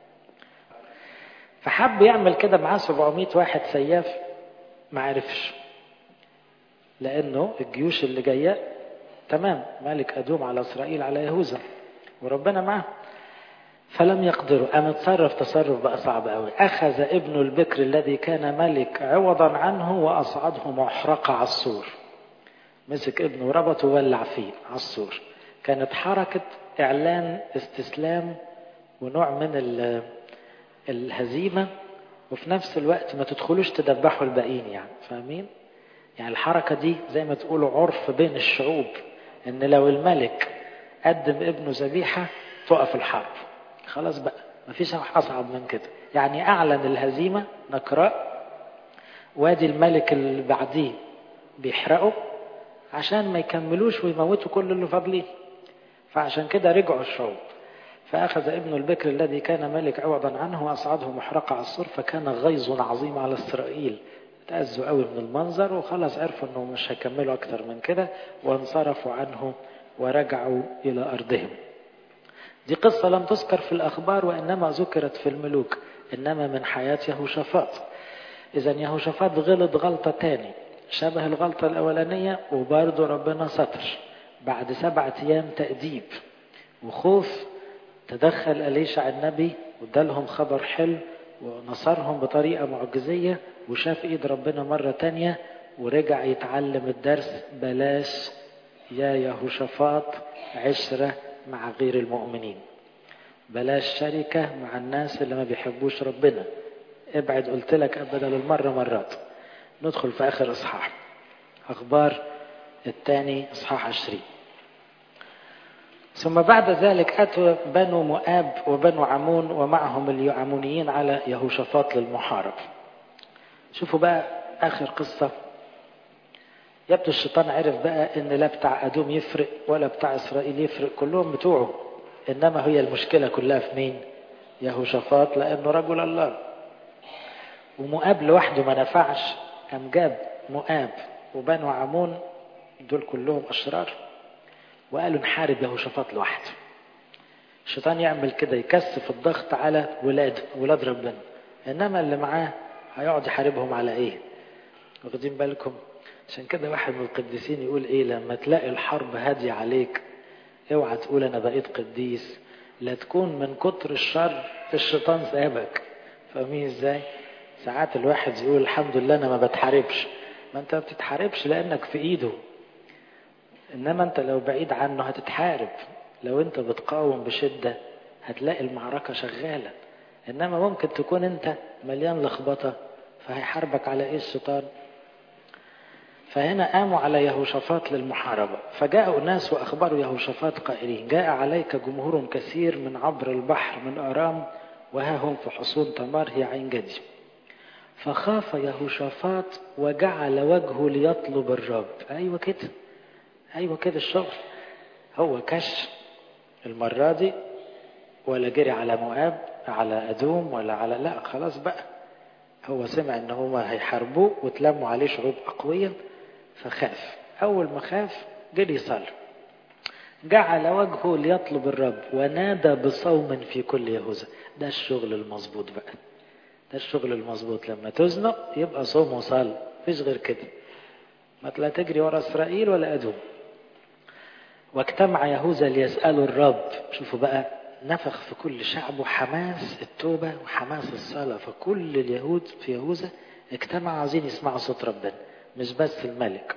فحب يعمل كده معاه 700 واحد سياف ما عرفش لأنه الجيوش اللي جاية تمام ملك أدوم على إسرائيل على يهوذا وربنا معاه فلم يقدروا قام اتصرف تصرف بقى صعب قوي أخذ ابن البكر الذي كان ملك عوضا عنه وأصعده محرقة على السور مسك ابنه وربطه وولع فيه على السور كانت حركة إعلان استسلام ونوع من الهزيمة وفي نفس الوقت ما تدخلوش تدبحوا الباقيين يعني فاهمين؟ يعني الحركة دي زي ما تقولوا عرف بين الشعوب ان لو الملك قدم ابنه ذبيحة تقف الحرب خلاص بقى مفيش اصعب من كده يعني اعلن الهزيمة نقراء وادي الملك اللي بعديه بيحرقه عشان ما يكملوش ويموتوا كل اللي فاضلين فعشان كده رجعوا الشعوب فأخذ ابن البكر الذي كان ملك عوضا عنه وأصعده محرقة على السور فكان غيظ عظيم على إسرائيل تأذوا قوي من المنظر وخلاص عرفوا أنه مش هيكملوا أكتر من كده وانصرفوا عنه ورجعوا إلى أرضهم دي قصة لم تذكر في الأخبار وإنما ذكرت في الملوك إنما من حياة يهوشافاط إذا يهوشافاط غلط غلطة تاني شبه الغلطة الأولانية وبرضه ربنا ستر بعد سبعة أيام تأديب وخوف تدخل أليشع النبي وادالهم خبر حلو ونصرهم بطريقة معجزية وشاف ايد ربنا مرة تانية ورجع يتعلم الدرس بلاش يا يهوشافاط عشرة مع غير المؤمنين بلاش شركة مع الناس اللي ما بيحبوش ربنا ابعد قلت لك بدل المرة مرات ندخل في آخر إصحاح أخبار الثاني إصحاح عشرين ثم بعد ذلك أتوا بنو مؤاب وبنو عمون ومعهم اليعمونيين على يهوشافاط للمحارب شوفوا بقى آخر قصة يبدو الشيطان عرف بقى ان لا بتاع ادوم يفرق ولا بتاع اسرائيل يفرق كلهم بتوعه انما هي المشكله كلها في مين يهوشافاط لانه رجل الله ومؤاب لوحده ما نفعش قام جاب مؤاب وبنو عمون دول كلهم اشرار وقالوا نحارب يهوشافاط لوحده الشيطان يعمل كده يكثف الضغط على ولاد ولاد ربنا انما اللي معاه هيقعد يحاربهم على ايه واخدين بالكم عشان كده واحد من القديسين يقول ايه لما تلاقي الحرب هادية عليك اوعى تقول انا بقيت قديس لا تكون من كتر الشر الشيطان سابك فاهمين ازاي ساعات الواحد يقول الحمد لله انا ما بتحاربش ما انت ما بتتحاربش لانك في ايده انما انت لو بعيد عنه هتتحارب لو انت بتقاوم بشدة هتلاقي المعركة شغالة انما ممكن تكون انت مليان لخبطة فهيحاربك على ايه الشيطان فهنا قاموا على يهوشافاط للمحاربة فجاءوا الناس وأخبروا يهوشافاط قائلين جاء عليك جمهور كثير من عبر البحر من أرام وها هم في حصون تمار هي عين جدي فخاف يهوشافاط وجعل وجهه ليطلب الرب أيوة كده أيوة كده الشغل هو كش المرة دي ولا جري على مؤاب على أدوم ولا على لا خلاص بقى هو سمع ان هما هيحاربوه وتلموا عليه شعوب أقوياء فخاف أول ما خاف جري يصلي جعل وجهه ليطلب الرب ونادى بصوم في كل يهوذا ده الشغل المظبوط بقى ده الشغل المظبوط لما تزنق يبقى صوم وصل مفيش غير كده ما لا تجري ورا اسرائيل ولا ادوم واجتمع يهوذا ليسالوا الرب شوفوا بقى نفخ في كل شعبه حماس التوبه وحماس الصلاه فكل اليهود في يهوذا اجتمعوا عايزين يسمعوا صوت ربنا مش بس الملك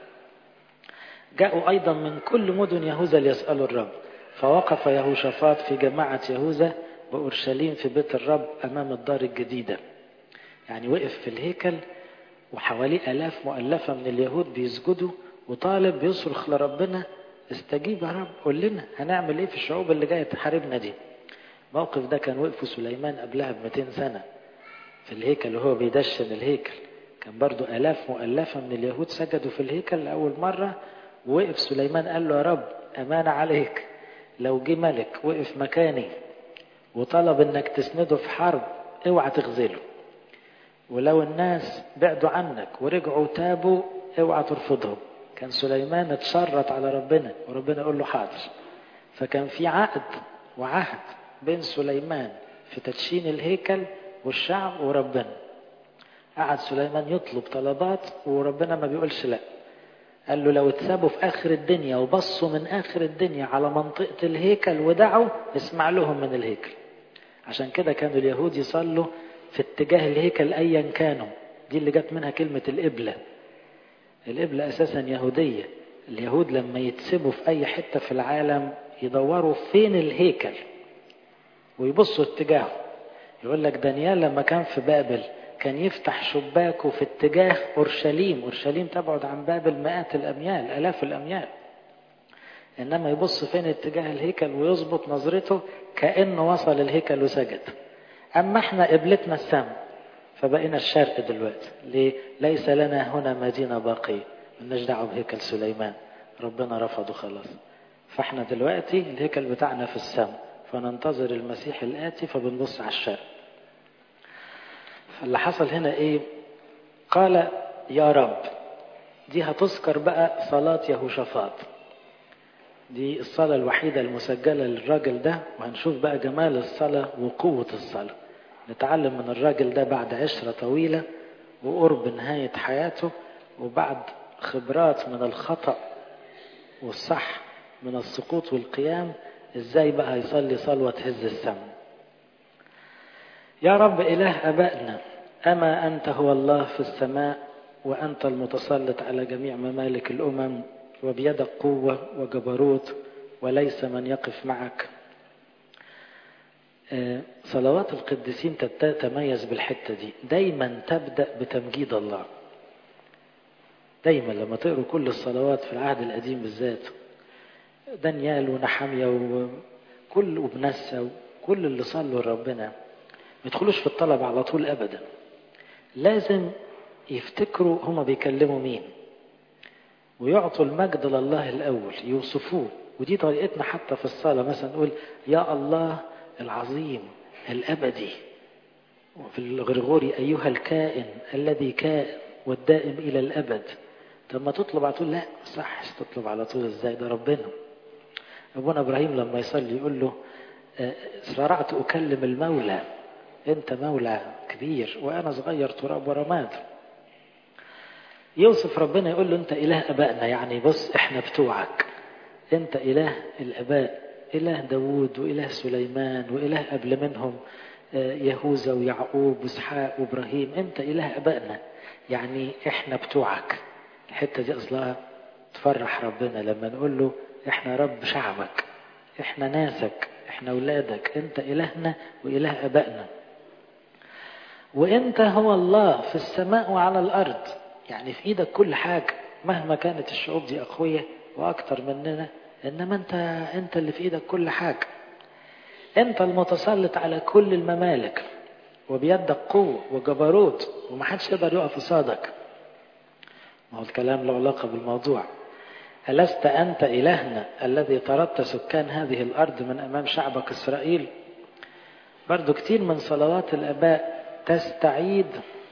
جاءوا ايضا من كل مدن يهوذا ليسالوا الرب فوقف يهوشافاط في جماعه يهوذا واورشليم في بيت الرب امام الدار الجديده يعني وقف في الهيكل وحواليه آلاف مؤلفة من اليهود بيسجدوا وطالب بيصرخ لربنا استجيب يا رب قول لنا هنعمل ايه في الشعوب اللي جاية تحاربنا دي الموقف ده كان وقفه سليمان قبلها ب 200 سنة في الهيكل وهو بيدشن الهيكل كان برضو آلاف مؤلفة من اليهود سجدوا في الهيكل لأول مرة ووقف سليمان قال له يا رب أمانة عليك لو جه ملك وقف مكاني وطلب انك تسنده في حرب اوعى تخذله ولو الناس بعدوا عنك ورجعوا تابوا اوعى ترفضهم كان سليمان اتشرط على ربنا وربنا يقول له حاضر فكان في عقد وعهد بين سليمان في تدشين الهيكل والشعب وربنا قعد سليمان يطلب طلبات وربنا ما بيقولش لا قال له لو اتسابوا في اخر الدنيا وبصوا من اخر الدنيا على منطقة الهيكل ودعوا اسمع لهم من الهيكل عشان كده كانوا اليهود يصلوا في اتجاه الهيكل ايا كانوا دي اللي جت منها كلمة القبلة القبلة اساسا يهودية اليهود لما يتسبوا في اي حتة في العالم يدوروا فين الهيكل ويبصوا اتجاهه يقول لك دانيال لما كان في بابل كان يفتح شباكه في اتجاه اورشليم اورشليم تبعد عن بابل مئات الاميال الاف الاميال انما يبص فين اتجاه الهيكل ويظبط نظرته كانه وصل الهيكل وسجد اما احنا قبلتنا السماء فبقينا الشرق دلوقتي ليه ليس لنا هنا مدينه باقيه ملناش دعوه بهيكل سليمان ربنا رفضه خلاص فاحنا دلوقتي الهيكل بتاعنا في السماء فننتظر المسيح الاتي فبنبص على الشرق فاللي حصل هنا ايه قال يا رب دي هتذكر بقى صلاة يهوشافاط دي الصلاة الوحيدة المسجلة للراجل ده وهنشوف بقى جمال الصلاة وقوة الصلاة نتعلم من الراجل ده بعد عشرة طويلة وقرب نهاية حياته وبعد خبرات من الخطأ والصح من السقوط والقيام ازاي بقى يصلي صلوة تهز السماء يا رب إله أبائنا أما أنت هو الله في السماء وأنت المتسلط على جميع ممالك الأمم وبيدك قوة وجبروت وليس من يقف معك صلوات القديسين تتميز بالحتة دي دايما تبدأ بتمجيد الله دايما لما تقروا كل الصلوات في العهد القديم بالذات دانيال ونحمية وكل وبنسة وكل اللي صلوا لربنا ما يدخلوش في الطلب على طول ابدا لازم يفتكروا هما بيكلموا مين ويعطوا المجد لله الاول يوصفوه ودي طريقتنا حتى في الصلاة مثلا نقول يا الله العظيم الأبدي وفي الغرغوري أيها الكائن الذي كائن والدائم إلى الأبد طب ما تطلب على طول لا صح تطلب على طول ازاي ده ربنا أبونا إبراهيم لما يصلي يقول له سرعت أكلم المولى أنت مولى كبير وأنا صغير تراب ورماد يوصف ربنا يقول له أنت إله أبائنا يعني بص إحنا بتوعك أنت إله الأباء إله داوود وإله سليمان وإله قبل منهم يهوذا ويعقوب واسحاق وابراهيم انت اله ابائنا يعني احنا بتوعك الحته دي اصلها تفرح ربنا لما نقول له احنا رب شعبك احنا ناسك احنا اولادك انت الهنا واله ابائنا وانت هو الله في السماء وعلى الارض يعني في ايدك كل حاجه مهما كانت الشعوب دي اقوياء واكتر مننا انما انت انت اللي في ايدك كل حاجه انت المتسلط على كل الممالك وبيدك قوه وجبروت ومحدش يقدر يقف قصادك ما هو الكلام له علاقه بالموضوع ألست أنت إلهنا الذي طردت سكان هذه الأرض من أمام شعبك إسرائيل برضو كتير من صلوات الآباء تستعيد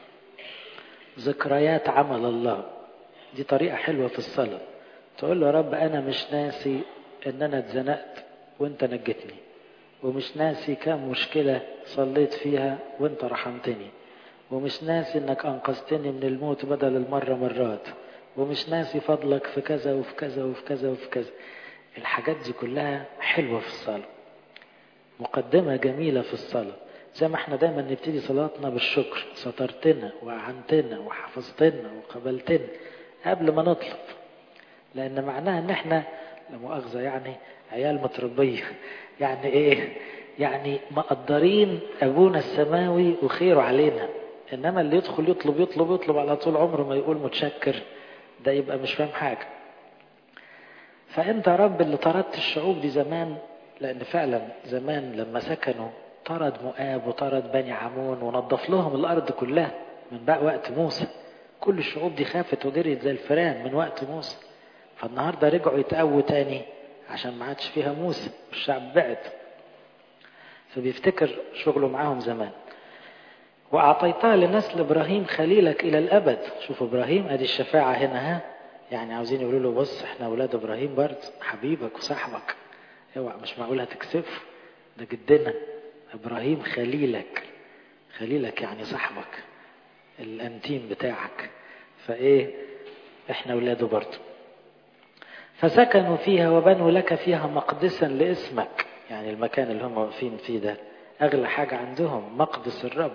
ذكريات عمل الله دي طريقة حلوة في الصلاة تقول له يا رب أنا مش ناسي إن أنا اتزنقت وأنت نجتني ومش ناسي كم مشكلة صليت فيها وأنت رحمتني ومش ناسي إنك أنقذتني من الموت بدل المرة مرات ومش ناسي فضلك في كذا وفي كذا وفي كذا وفي كذا الحاجات دي كلها حلوة في الصلاة مقدمة جميلة في الصلاة زي ما احنا دايما نبتدي صلاتنا بالشكر سترتنا وأعنتنا وحفظتنا وقبلتنا قبل ما نطلب لأن معناها إن احنا لا مؤاخذة يعني عيال متربية يعني إيه؟ يعني مقدرين أبونا السماوي وخيره علينا إنما اللي يدخل يطلب يطلب يطلب على طول عمره ما يقول متشكر ده يبقى مش فاهم حاجة فأنت يا رب اللي طردت الشعوب دي زمان لأن فعلا زمان لما سكنوا طرد مؤاب وطرد بني عمون ونظف لهم الأرض كلها من بقى وقت موسى كل الشعوب دي خافت وجريت زي الفئران من وقت موسى فالنهارده رجعوا يتقووا تاني عشان ما عادش فيها موسى والشعب بعد فبيفتكر شغله معاهم زمان وأعطيتها لنسل إبراهيم خليلك إلى الأبد شوف إبراهيم أدي الشفاعة هنا ها يعني عاوزين يقولوا له بص احنا أولاد إبراهيم برضه حبيبك وصاحبك اوعى مش معقول هتكسفه ده جدنا إبراهيم خليلك خليلك يعني صاحبك الأنتيم بتاعك فإيه احنا أولاده برضه فسكنوا فيها وبنوا لك فيها مقدسا لاسمك يعني المكان اللي هم واقفين فيه ده أغلى حاجة عندهم مقدس الرب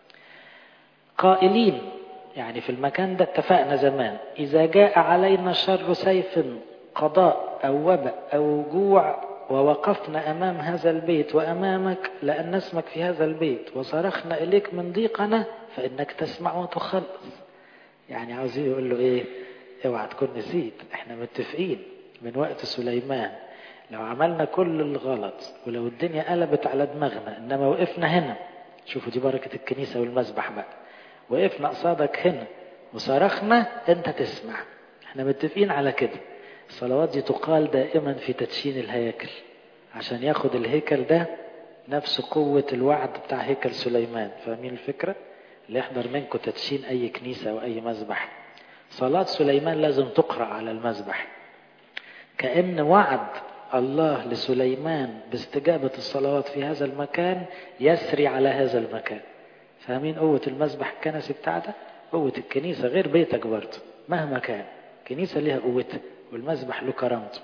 قائلين يعني في المكان ده اتفقنا زمان إذا جاء علينا شر سيف قضاء أو وباء أو جوع ووقفنا أمام هذا البيت وأمامك لأن نسمك في هذا البيت وصرخنا إليك من ضيقنا فإنك تسمع وتخلص يعني عاوز يقول له إيه اوعى تكون نسيت احنا متفقين من وقت سليمان لو عملنا كل الغلط ولو الدنيا قلبت على دماغنا انما وقفنا هنا شوفوا دي بركة الكنيسة والمسبح بقى وقفنا قصادك هنا وصرخنا انت تسمع احنا متفقين على كده الصلوات دي تقال دائما في تدشين الهياكل عشان ياخد الهيكل ده نفس قوة الوعد بتاع هيكل سليمان فاهمين الفكرة اللي يحضر منكم تدشين اي كنيسة او اي مسبح صلاة سليمان لازم تقرأ على المذبح كأن وعد الله لسليمان باستجابة الصلوات في هذا المكان يسري على هذا المكان فاهمين قوة المذبح الكنسي بتاعتك قوة الكنيسة غير بيتك برضه مهما كان الكنيسة ليها قوتها والمذبح له كرامته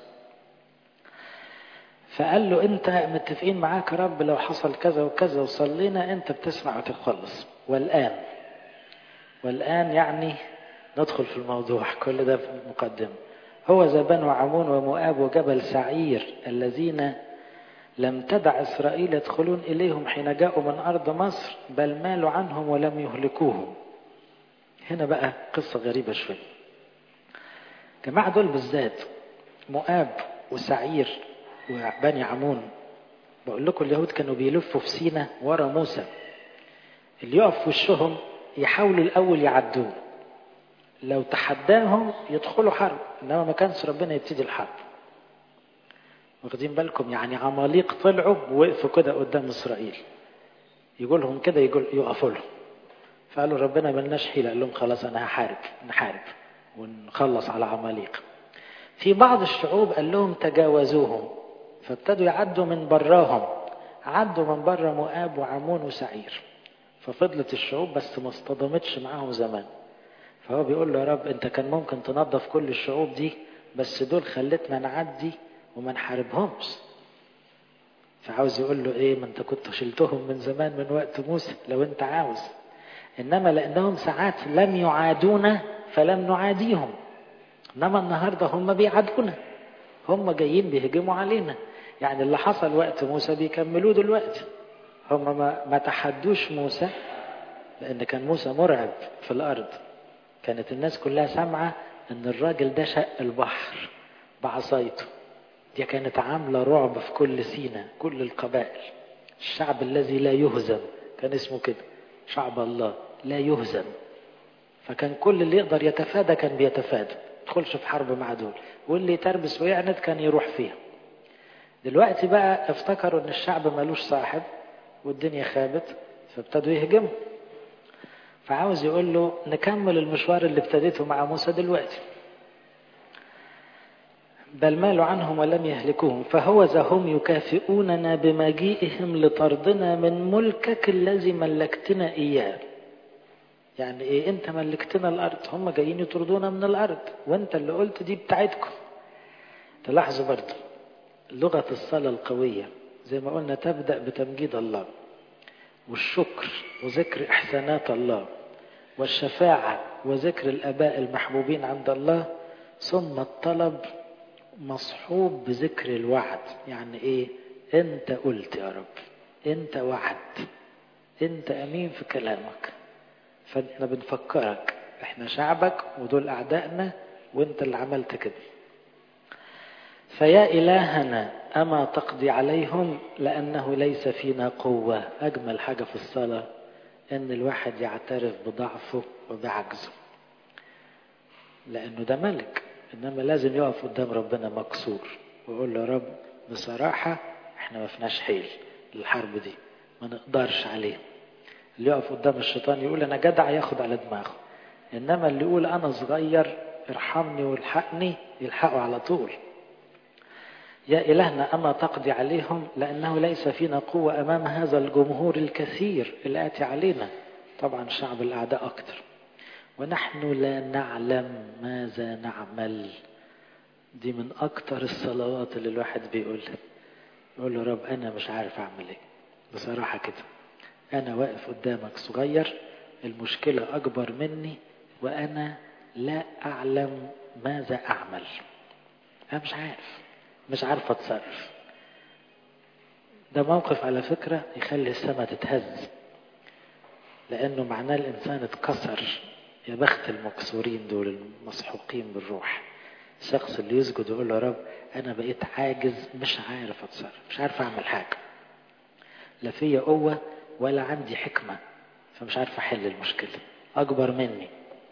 فقال له انت متفقين معاك يا رب لو حصل كذا وكذا وصلينا انت بتسمع وتخلص والآن والآن يعني ندخل في الموضوع كل ده في المقدمة هو ذا بنو عمون ومؤاب وجبل سعير الذين لم تدع إسرائيل يدخلون إليهم حين جاءوا من أرض مصر بل مالوا عنهم ولم يهلكوهم هنا بقى قصة غريبة شوية جماعة دول بالذات مؤاب وسعير وبني عمون بقول لكم اليهود كانوا بيلفوا في سينا ورا موسى اللي يقف في وشهم يحاولوا الأول يعدوه لو تحداهم يدخلوا حرب انما ما كانش ربنا يبتدي الحرب واخدين بالكم يعني عماليق طلعوا ووقفوا كده قدام اسرائيل يقول لهم كده يقول يقفوا لهم فقالوا ربنا ملناش حيله قال لهم خلاص انا هحارب نحارب ونخلص على عماليق في بعض الشعوب قال لهم تجاوزوهم فابتدوا يعدوا من براهم عدوا من بره مؤاب وعمون وسعير ففضلت الشعوب بس ما اصطدمتش معاهم زمان فهو بيقول له يا رب انت كان ممكن تنظف كل الشعوب دي بس دول خلتنا نعدي وما نحاربهمش فعاوز يقول له ايه ما انت كنت شلتهم من زمان من وقت موسى لو انت عاوز انما لانهم ساعات لم يعادونا فلم نعاديهم انما النهارده هم بيعادونا هم جايين بيهجموا علينا يعني اللي حصل وقت موسى بيكملوه دلوقتي هم ما, ما تحدوش موسى لان كان موسى مرعب في الارض كانت الناس كلها سامعه ان الراجل ده شق البحر بعصايته دي كانت عامله رعب في كل سينا كل القبائل الشعب الذي لا يهزم كان اسمه كده شعب الله لا يهزم فكان كل اللي يقدر يتفادى كان بيتفادى يدخلش في حرب مع دول واللي يتربس ويعند كان يروح فيها دلوقتي بقى افتكروا ان الشعب ملوش صاحب والدنيا خابت فابتدوا يهجموا فعاوز يقول له نكمل المشوار اللي ابتديته مع موسى دلوقتي بل مالوا عنهم ولم يهلكوهم فهو ذا هم يكافئوننا بمجيئهم لطردنا من ملكك الذي ملكتنا إياه يعني ايه انت ملكتنا الارض هم جايين يطردونا من الارض وانت اللي قلت دي بتاعتكم تلاحظوا برضه لغة الصلاة القوية زي ما قلنا تبدأ بتمجيد الله والشكر وذكر إحسانات الله والشفاعة وذكر الآباء المحبوبين عند الله ثم الطلب مصحوب بذكر الوعد يعني إيه أنت قلت يا رب أنت وعدت أنت أمين في كلامك فاحنا بنفكرك احنا شعبك ودول أعدائنا وانت اللي عملت كده فيا إلهنا أما تقضي عليهم لأنه ليس فينا قوة أجمل حاجة في الصلاة أن الواحد يعترف بضعفه وبعجزه لأنه ده ملك إنما لازم يقف قدام ربنا مكسور ويقول له يا رب بصراحة احنا ما فيناش حيل للحرب دي ما نقدرش عليه اللي يقف قدام الشيطان يقول أنا جدع ياخد على دماغه إنما اللي يقول أنا صغير ارحمني والحقني يلحقه على طول يا إلهنا أما تقضي عليهم لأنه ليس فينا قوة أمام هذا الجمهور الكثير الآتي علينا طبعا شعب الأعداء أكثر ونحن لا نعلم ماذا نعمل دي من أكثر الصلوات اللي الواحد بيقولها يقول له رب أنا مش عارف أعمل إيه بصراحة كده أنا واقف قدامك صغير المشكلة أكبر مني وأنا لا أعلم ماذا أعمل أنا مش عارف مش عارف اتصرف ده موقف على فكرة يخلي السماء تتهز لأنه معناه الإنسان اتكسر يا بخت المكسورين دول المسحوقين بالروح الشخص اللي يسجد ويقول له يا رب أنا بقيت عاجز مش عارف أتصرف مش عارف أعمل حاجة لا فيا قوة ولا عندي حكمة فمش عارف أحل المشكلة أكبر مني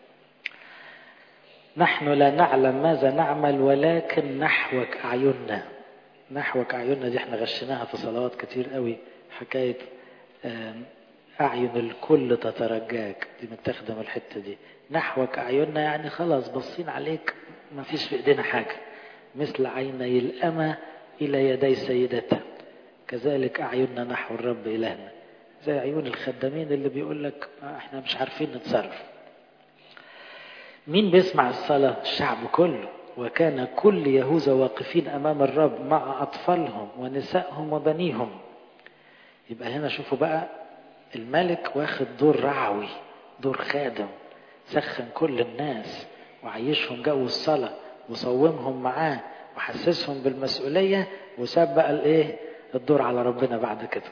نحن لا نعلم ماذا نعمل ولكن نحوك أعيننا نحوك أعيننا دي احنا غشناها في صلوات كتير قوي حكاية أعين الكل تترجاك دي متاخدة من الحتة دي نحوك أعيننا يعني خلاص بصين عليك ما فيش في إيدينا حاجة مثل عيني الأمة إلى يدي سيدتها كذلك أعيننا نحو الرب إلهنا زي عيون الخدامين اللي بيقول لك احنا مش عارفين نتصرف مين بيسمع الصلاة الشعب كله وكان كل يهوذا واقفين أمام الرب مع أطفالهم ونسائهم وبنيهم يبقى هنا شوفوا بقى الملك واخد دور رعوي دور خادم سخن كل الناس وعيشهم جو الصلاة وصومهم معاه وحسسهم بالمسؤولية وساب بقى الايه الدور على ربنا بعد كده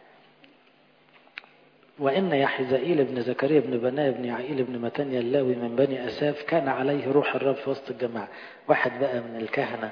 وإن يحزائيل بن زكريا بن بناء بن يعيل بن متانيا اللاوي من بني أساف كان عليه روح الرب في وسط الجماعة واحد بقى من الكهنة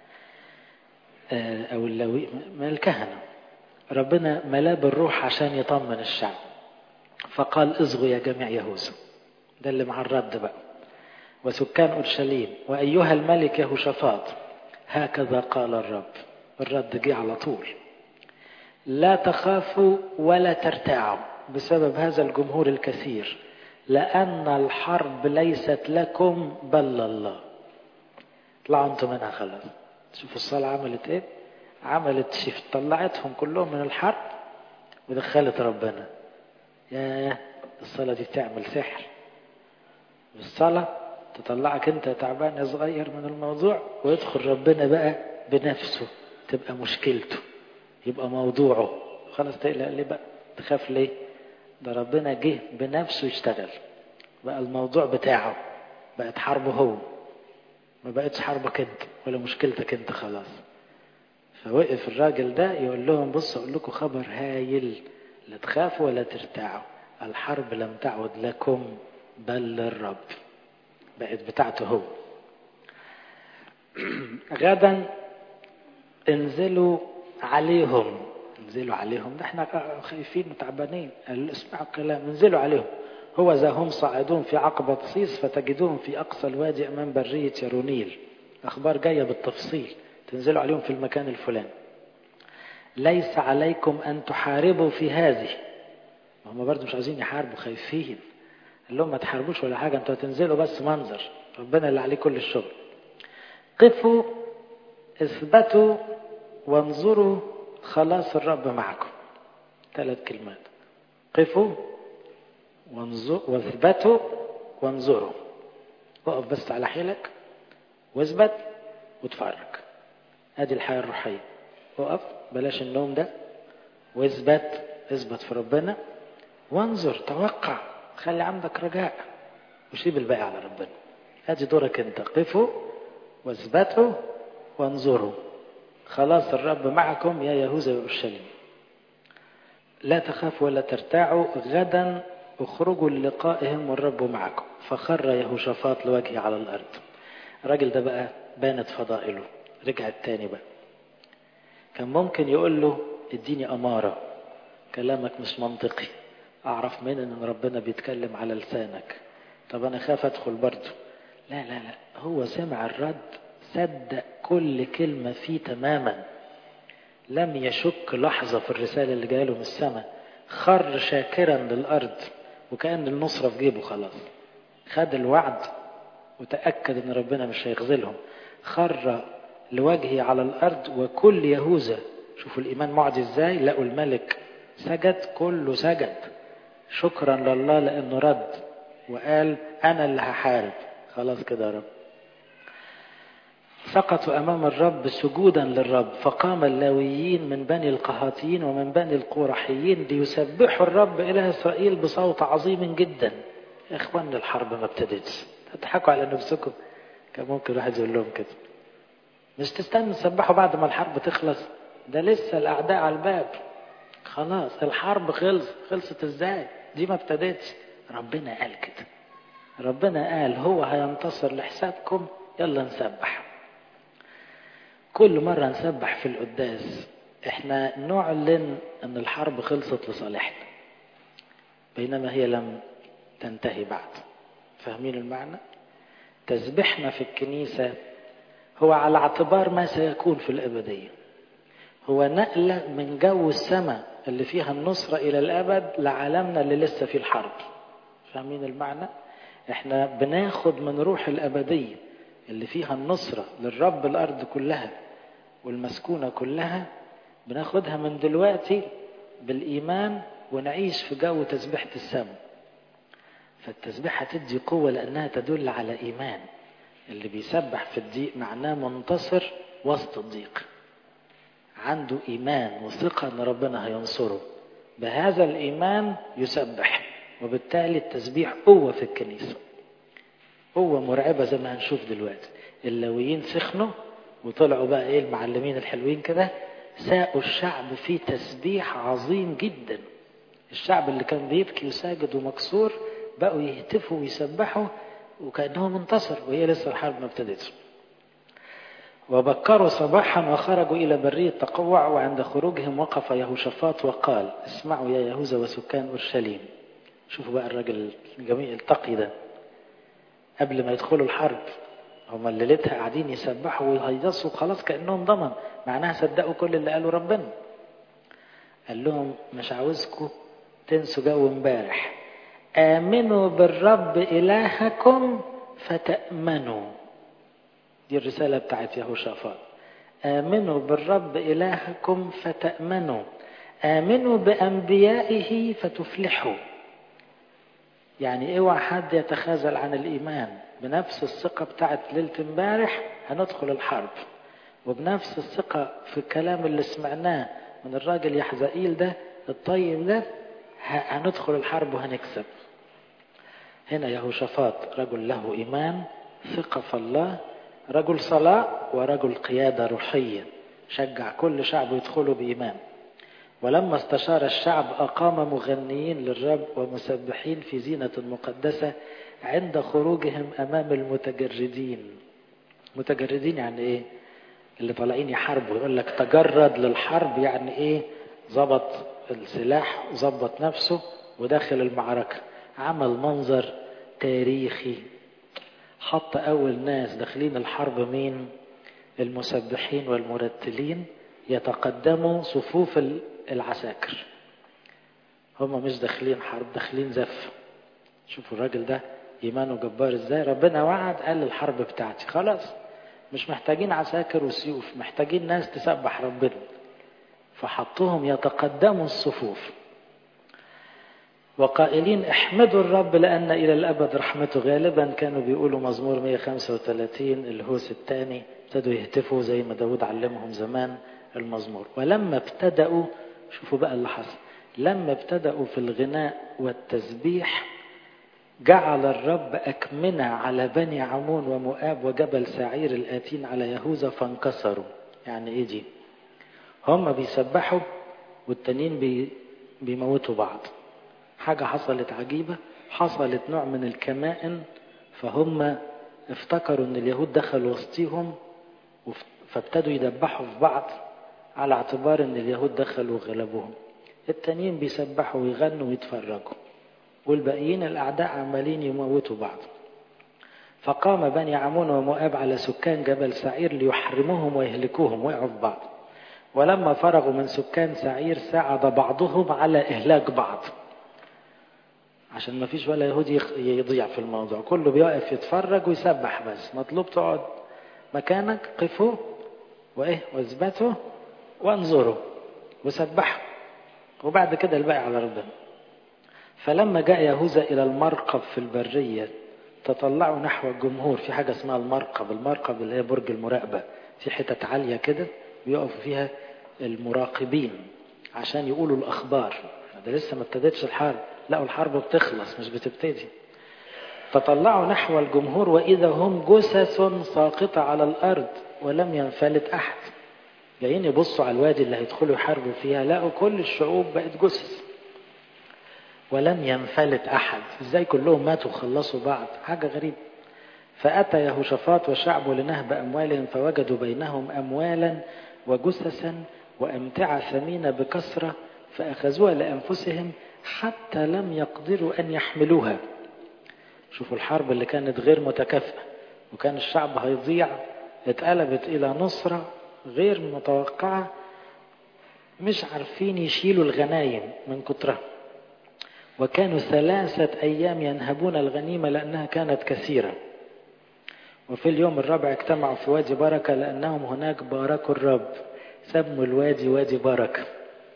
أو اللاوي من الكهنة ربنا ملاه بالروح عشان يطمن الشعب فقال اصغوا يا جميع يهوذا ده اللي مع الرد بقى وسكان أورشليم وأيها الملك يهوشافاط هكذا قال الرب الرد جه على طول لا تخافوا ولا ترتاعوا بسبب هذا الجمهور الكثير لأن الحرب ليست لكم بل الله اطلعوا انتم منها خلاص شوفوا الصلاة عملت ايه عملت شيف طلعتهم كلهم من الحرب ودخلت ربنا يا الصلاة دي بتعمل سحر بالصلاة تطلعك انت تعبان يا صغير من الموضوع ويدخل ربنا بقى بنفسه تبقى مشكلته يبقى موضوعه خلاص تقلق ليه بقى تخاف ليه ده ربنا جه بنفسه يشتغل بقى الموضوع بتاعه بقت حربه هو ما بقتش حربك انت ولا مشكلتك انت خلاص فوقف الراجل ده يقول لهم بصوا اقول لكم خبر هايل لا تخافوا ولا ترتاعوا الحرب لم تعد لكم بل للرب بقت بتاعته هو غدا انزلوا عليهم انزلوا عليهم ده احنا خايفين وتعبانين قال اسمعوا الكلام انزلوا عليهم هو ذا هم صاعدون في عقبة صيص فتجدوهم في أقصى الوادي أمام برية يرونيل أخبار جاية بالتفصيل تنزلوا عليهم في المكان الفلاني ليس عليكم أن تحاربوا في هذه هم برضو مش عايزين يحاربوا خايفين قال لهم ما تحاربوش ولا حاجة انتوا هتنزلوا بس منظر ربنا اللي عليه كل الشغل قفوا اثبتوا وانظروا خلاص الرب معكم ثلاث كلمات قفوا واثبتوا وانظروا وقف بس على حيلك واثبت وتفرج ادي الحياة الروحية وقف بلاش النوم ده واثبت اثبت في ربنا وانظر توقع خلي عندك رجاء وسيب الباقي على ربنا ادي دورك انت قفوا واثبتوا وانظروا خلاص الرب معكم يا يهوذا وأورشليم لا تخافوا ولا ترتاعوا غدا اخرجوا للقائهم والرب معكم فخر يهوشافاط لوجهه على الأرض الراجل ده بقى بانت فضائله رجعت تاني بقى كان ممكن يقول له اديني أمارة كلامك مش منطقي أعرف من أن ربنا بيتكلم على لسانك طب أنا خاف أدخل برضه لا لا لا هو سمع الرد صدق كل كلمة فيه تماما لم يشك لحظة في الرسالة اللي جاية له من السماء خر شاكرا للأرض وكأن النصرة في جيبه خلاص خد الوعد وتأكد ان ربنا مش هيخذلهم خر لوجهه على الأرض وكل يهوذا شوفوا الإيمان معدي ازاي لقوا الملك سجد كله سجد شكرا لله لأنه رد وقال أنا اللي هحارب خلاص كده يا رب سقطوا أمام الرب سجودا للرب فقام اللاويين من بني القهاتيين ومن بني القورحيين ليسبحوا الرب إله إسرائيل بصوت عظيم جدا يا إخوان الحرب ما ابتدتش تضحكوا على نفسكم كان ممكن واحد يقول لهم كده مش تستنوا تسبحوا بعد ما الحرب تخلص ده لسه الأعداء على الباب خلاص الحرب خلص خلصت ازاي دي ما ابتدتش ربنا قال كده ربنا قال هو هينتصر لحسابكم يلا نسبح كل مرة نسبح في القداس احنا نعلن ان الحرب خلصت لصالحنا بينما هي لم تنتهي بعد فاهمين المعنى تسبيحنا في الكنيسة هو على اعتبار ما سيكون في الأبدية هو نقلة من جو السماء اللي فيها النصرة إلى الأبد لعالمنا اللي لسه فيه الحرب فاهمين المعنى احنا بناخد من روح الأبدية اللي فيها النصرة للرب الأرض كلها والمسكونة كلها بناخدها من دلوقتي بالإيمان ونعيش في جو تسبيحة السماء فالتسبيحة تدي قوة لأنها تدل على إيمان اللي بيسبح في الضيق معناه منتصر وسط الضيق عنده إيمان وثقة أن ربنا هينصره بهذا الإيمان يسبح وبالتالي التسبيح قوة في الكنيسة قوة مرعبة زي ما هنشوف دلوقتي اللاويين سخنوا وطلعوا بقى ايه المعلمين الحلوين كده ساقوا الشعب في تسبيح عظيم جدا الشعب اللي كان بيبكي وساجد ومكسور بقوا يهتفوا ويسبحوا وكأنهم انتصر وهي لسه الحرب ما ابتدتش وبكروا صباحا وخرجوا إلى برية تقوع وعند خروجهم وقف يهوشافاط وقال اسمعوا يا يهوذا وسكان أورشليم شوفوا بقى الراجل الجميل التقي ده قبل ما يدخلوا الحرب هم اللي ليلتها قاعدين يسبحوا ويهيصوا خلاص كأنهم ضمن معناها صدقوا كل اللي قاله ربنا قال لهم مش عاوزكم تنسوا جو امبارح آمنوا بالرب إلهكم فتأمنوا دي الرسالة بتاعت يهوشافاط آمنوا بالرب إلهكم فتأمنوا آمنوا بأنبيائه فتفلحوا يعني اوعى حد يتخاذل عن الإيمان بنفس الثقة بتاعت ليلة امبارح هندخل الحرب وبنفس الثقة في الكلام اللي سمعناه من الراجل يحزائيل ده الطيب ده هندخل الحرب وهنكسب هنا يهوشافاط رجل له إيمان ثقة في الله رجل صلاة ورجل قيادة روحية شجع كل شعب يدخلوا بإيمان ولما استشار الشعب أقام مغنيين للرب ومسبحين في زينة مقدسة عند خروجهم أمام المتجردين متجردين يعني إيه اللي طالعين يحاربوا يقول لك تجرد للحرب يعني إيه ظبط السلاح وظبط نفسه وداخل المعركة عمل منظر تاريخي حط أول ناس داخلين الحرب مين المسبحين والمرتلين يتقدموا صفوف العساكر هم مش داخلين حرب داخلين زف شوفوا الراجل ده إيمانه جبار إزاي ربنا وعد قال الحرب بتاعتي خلاص مش محتاجين عساكر وسيوف محتاجين ناس تسبح ربنا فحطهم يتقدموا الصفوف وقائلين احمدوا الرب لأن إلى الأبد رحمته غالبا كانوا بيقولوا مزمور 135 الهوس الثاني ابتدوا يهتفوا زي ما داود علمهم زمان المزمور ولما ابتدأوا شوفوا بقى اللي حصل لما ابتدأوا في الغناء والتسبيح جعل الرب أكمنة على بني عمون ومؤاب وجبل سعير الآتين على يهوذا فانكسروا يعني ايه دي هم بيسبحوا والتانيين بي بيموتوا بعض حاجة حصلت عجيبة حصلت نوع من الكمائن فهم افتكروا ان اليهود دخلوا وسطيهم فابتدوا يدبحوا في بعض على اعتبار ان اليهود دخلوا وغلبوهم التانيين بيسبحوا ويغنوا ويتفرجوا والباقيين الاعداء عمالين يموتوا بعض فقام بني عمون ومؤاب على سكان جبل سعير ليحرموهم ويهلكوهم وقعوا في بعض ولما فرغوا من سكان سعير ساعد بعضهم على إهلاك بعض عشان ما فيش ولا يهودي يضيع في الموضوع كله بيقف يتفرج ويسبح بس مطلوب تقعد مكانك قفوا وايه واثبتوا وانظروا وسبحوا وبعد كده الباقي على ربنا فلما جاء يهوذا الى المرقب في البريه تطلعوا نحو الجمهور في حاجه اسمها المرقب المرقب اللي هي برج المراقبه في حتت عاليه كده بيقفوا فيها المراقبين عشان يقولوا الاخبار ده لسه ما ابتدتش الحرب لا الحرب بتخلص مش بتبتدي فطلعوا نحو الجمهور واذا هم جثث ساقطه على الارض ولم ينفلت احد جايين يبصوا على الوادي اللي هيدخلوا يحاربوا فيها لقوا كل الشعوب بقت جثث ولم ينفلت احد ازاي كلهم ماتوا وخلصوا بعض حاجه غريبه فاتى يهوشافاط وشعبه لنهب اموالهم فوجدوا بينهم اموالا وجثثا وامتعه ثمينه بكثره فاخذوها لانفسهم حتى لم يقدروا ان يحملوها شوفوا الحرب اللي كانت غير متكافئه وكان الشعب هيضيع اتقلبت الى نصره غير متوقعه مش عارفين يشيلوا الغنايم من كترها وكانوا ثلاثة أيام ينهبون الغنيمة لأنها كانت كثيرة وفي اليوم الرابع اجتمعوا في وادي بركة لأنهم هناك باركوا الرب سموا الوادي وادي بركة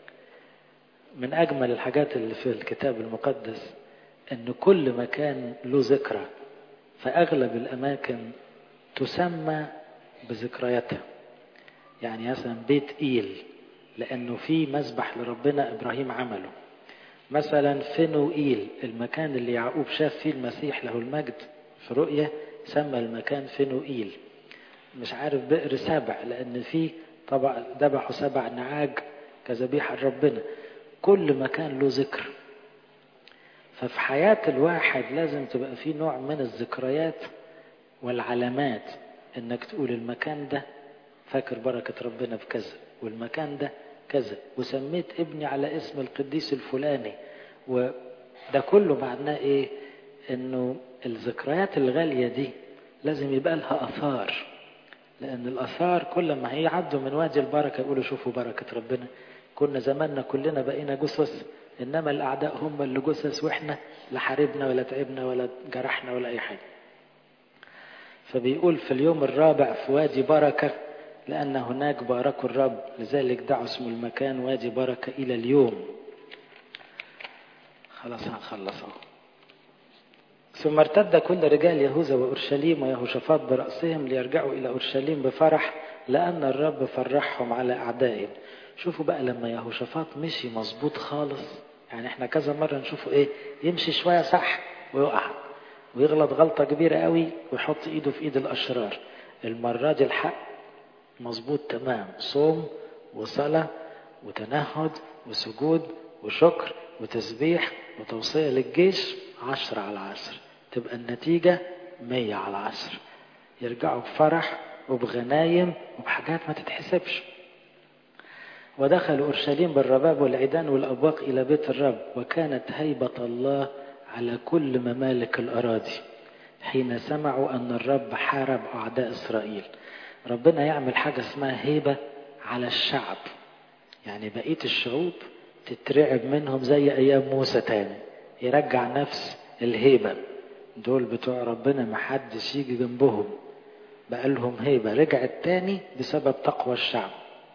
من أجمل الحاجات اللي في الكتاب المقدس أن كل مكان له ذكرى فأغلب الأماكن تسمى بذكرياتها يعني مثلا بيت إيل لأنه في مسبح لربنا إبراهيم عمله مثلا فينوئيل المكان اللي يعقوب شاف فيه المسيح له المجد في رؤية سمى المكان فينوئيل مش عارف بئر سبع لأن فيه طبعا ذبحوا سبع نعاج كذبيحة ربنا كل مكان له ذكر ففي حياة الواحد لازم تبقى فيه نوع من الذكريات والعلامات انك تقول المكان ده فاكر بركة ربنا بكذا والمكان ده كذا وسميت ابني على اسم القديس الفلاني وده كله معناه ايه انه الذكريات الغالية دي لازم يبقى لها اثار لان الاثار كل ما هيعدوا من وادي البركة يقولوا شوفوا بركة ربنا كنا زماننا كلنا بقينا جثث انما الاعداء هم اللي جثث واحنا لا حاربنا ولا تعبنا ولا جرحنا ولا اي حاجة فبيقول في اليوم الرابع في وادي بركه لأن هناك باركوا الرب لذلك دعوا اسم المكان وادي بركة إلى اليوم خلاص هنخلص اهو ثم ارتد كل رجال يهوذا وأورشليم ويهوشافاط برأسهم ليرجعوا إلى أورشليم بفرح لأن الرب فرحهم على أعدائهم شوفوا بقى لما يهوشافاط مشي مظبوط خالص يعني احنا كذا مرة نشوفه ايه يمشي شوية صح ويقع ويغلط غلطة كبيرة قوي ويحط ايده في ايد الاشرار المرة دي الحق مظبوط تمام صوم وصلاة وتنهد وسجود وشكر وتسبيح وتوصية للجيش عشرة على عشر تبقى النتيجة مية على عشر يرجعوا بفرح وبغنايم وبحاجات ما تتحسبش ودخلوا أورشليم بالرباب والعيدان والأبواق إلى بيت الرب وكانت هيبة الله على كل ممالك الأراضي حين سمعوا أن الرب حارب أعداء إسرائيل ربنا يعمل حاجة اسمها هيبة على الشعب يعني بقية الشعوب تترعب منهم زي أيام موسى تاني يرجع نفس الهيبة دول بتوع ربنا محدش يجي جنبهم بقى لهم هيبة رجعت تاني بسبب تقوى الشعب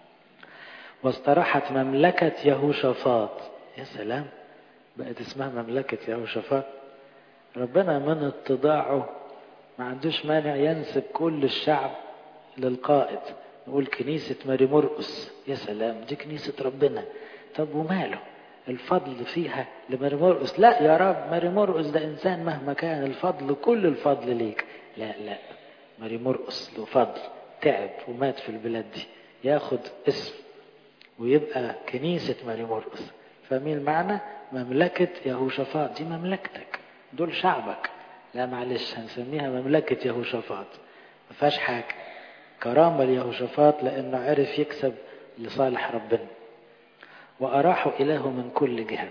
واستراحت مملكة يهوشافاط يا سلام بقت اسمها مملكة يهوشافاط ربنا من اتضاعه ما عندوش مانع ينسب كل الشعب للقائد نقول كنيسة ماري مرقس يا سلام دي كنيسة ربنا طب وماله الفضل فيها لماري مرقس لا يا رب ماري مرقس ده إنسان مهما كان الفضل كل الفضل ليك لا لا ماري مرقس له فضل تعب ومات في البلاد دي ياخد اسم ويبقى كنيسة ماري مرقس فاهمين المعنى مملكة يهوشافاط دي مملكتك دول شعبك لا معلش هنسميها مملكة يهوشافاط ما فيهاش حاجة كرامة ليهوشافاط لأنه عرف يكسب لصالح ربنا وأراحوا إله من كل جهة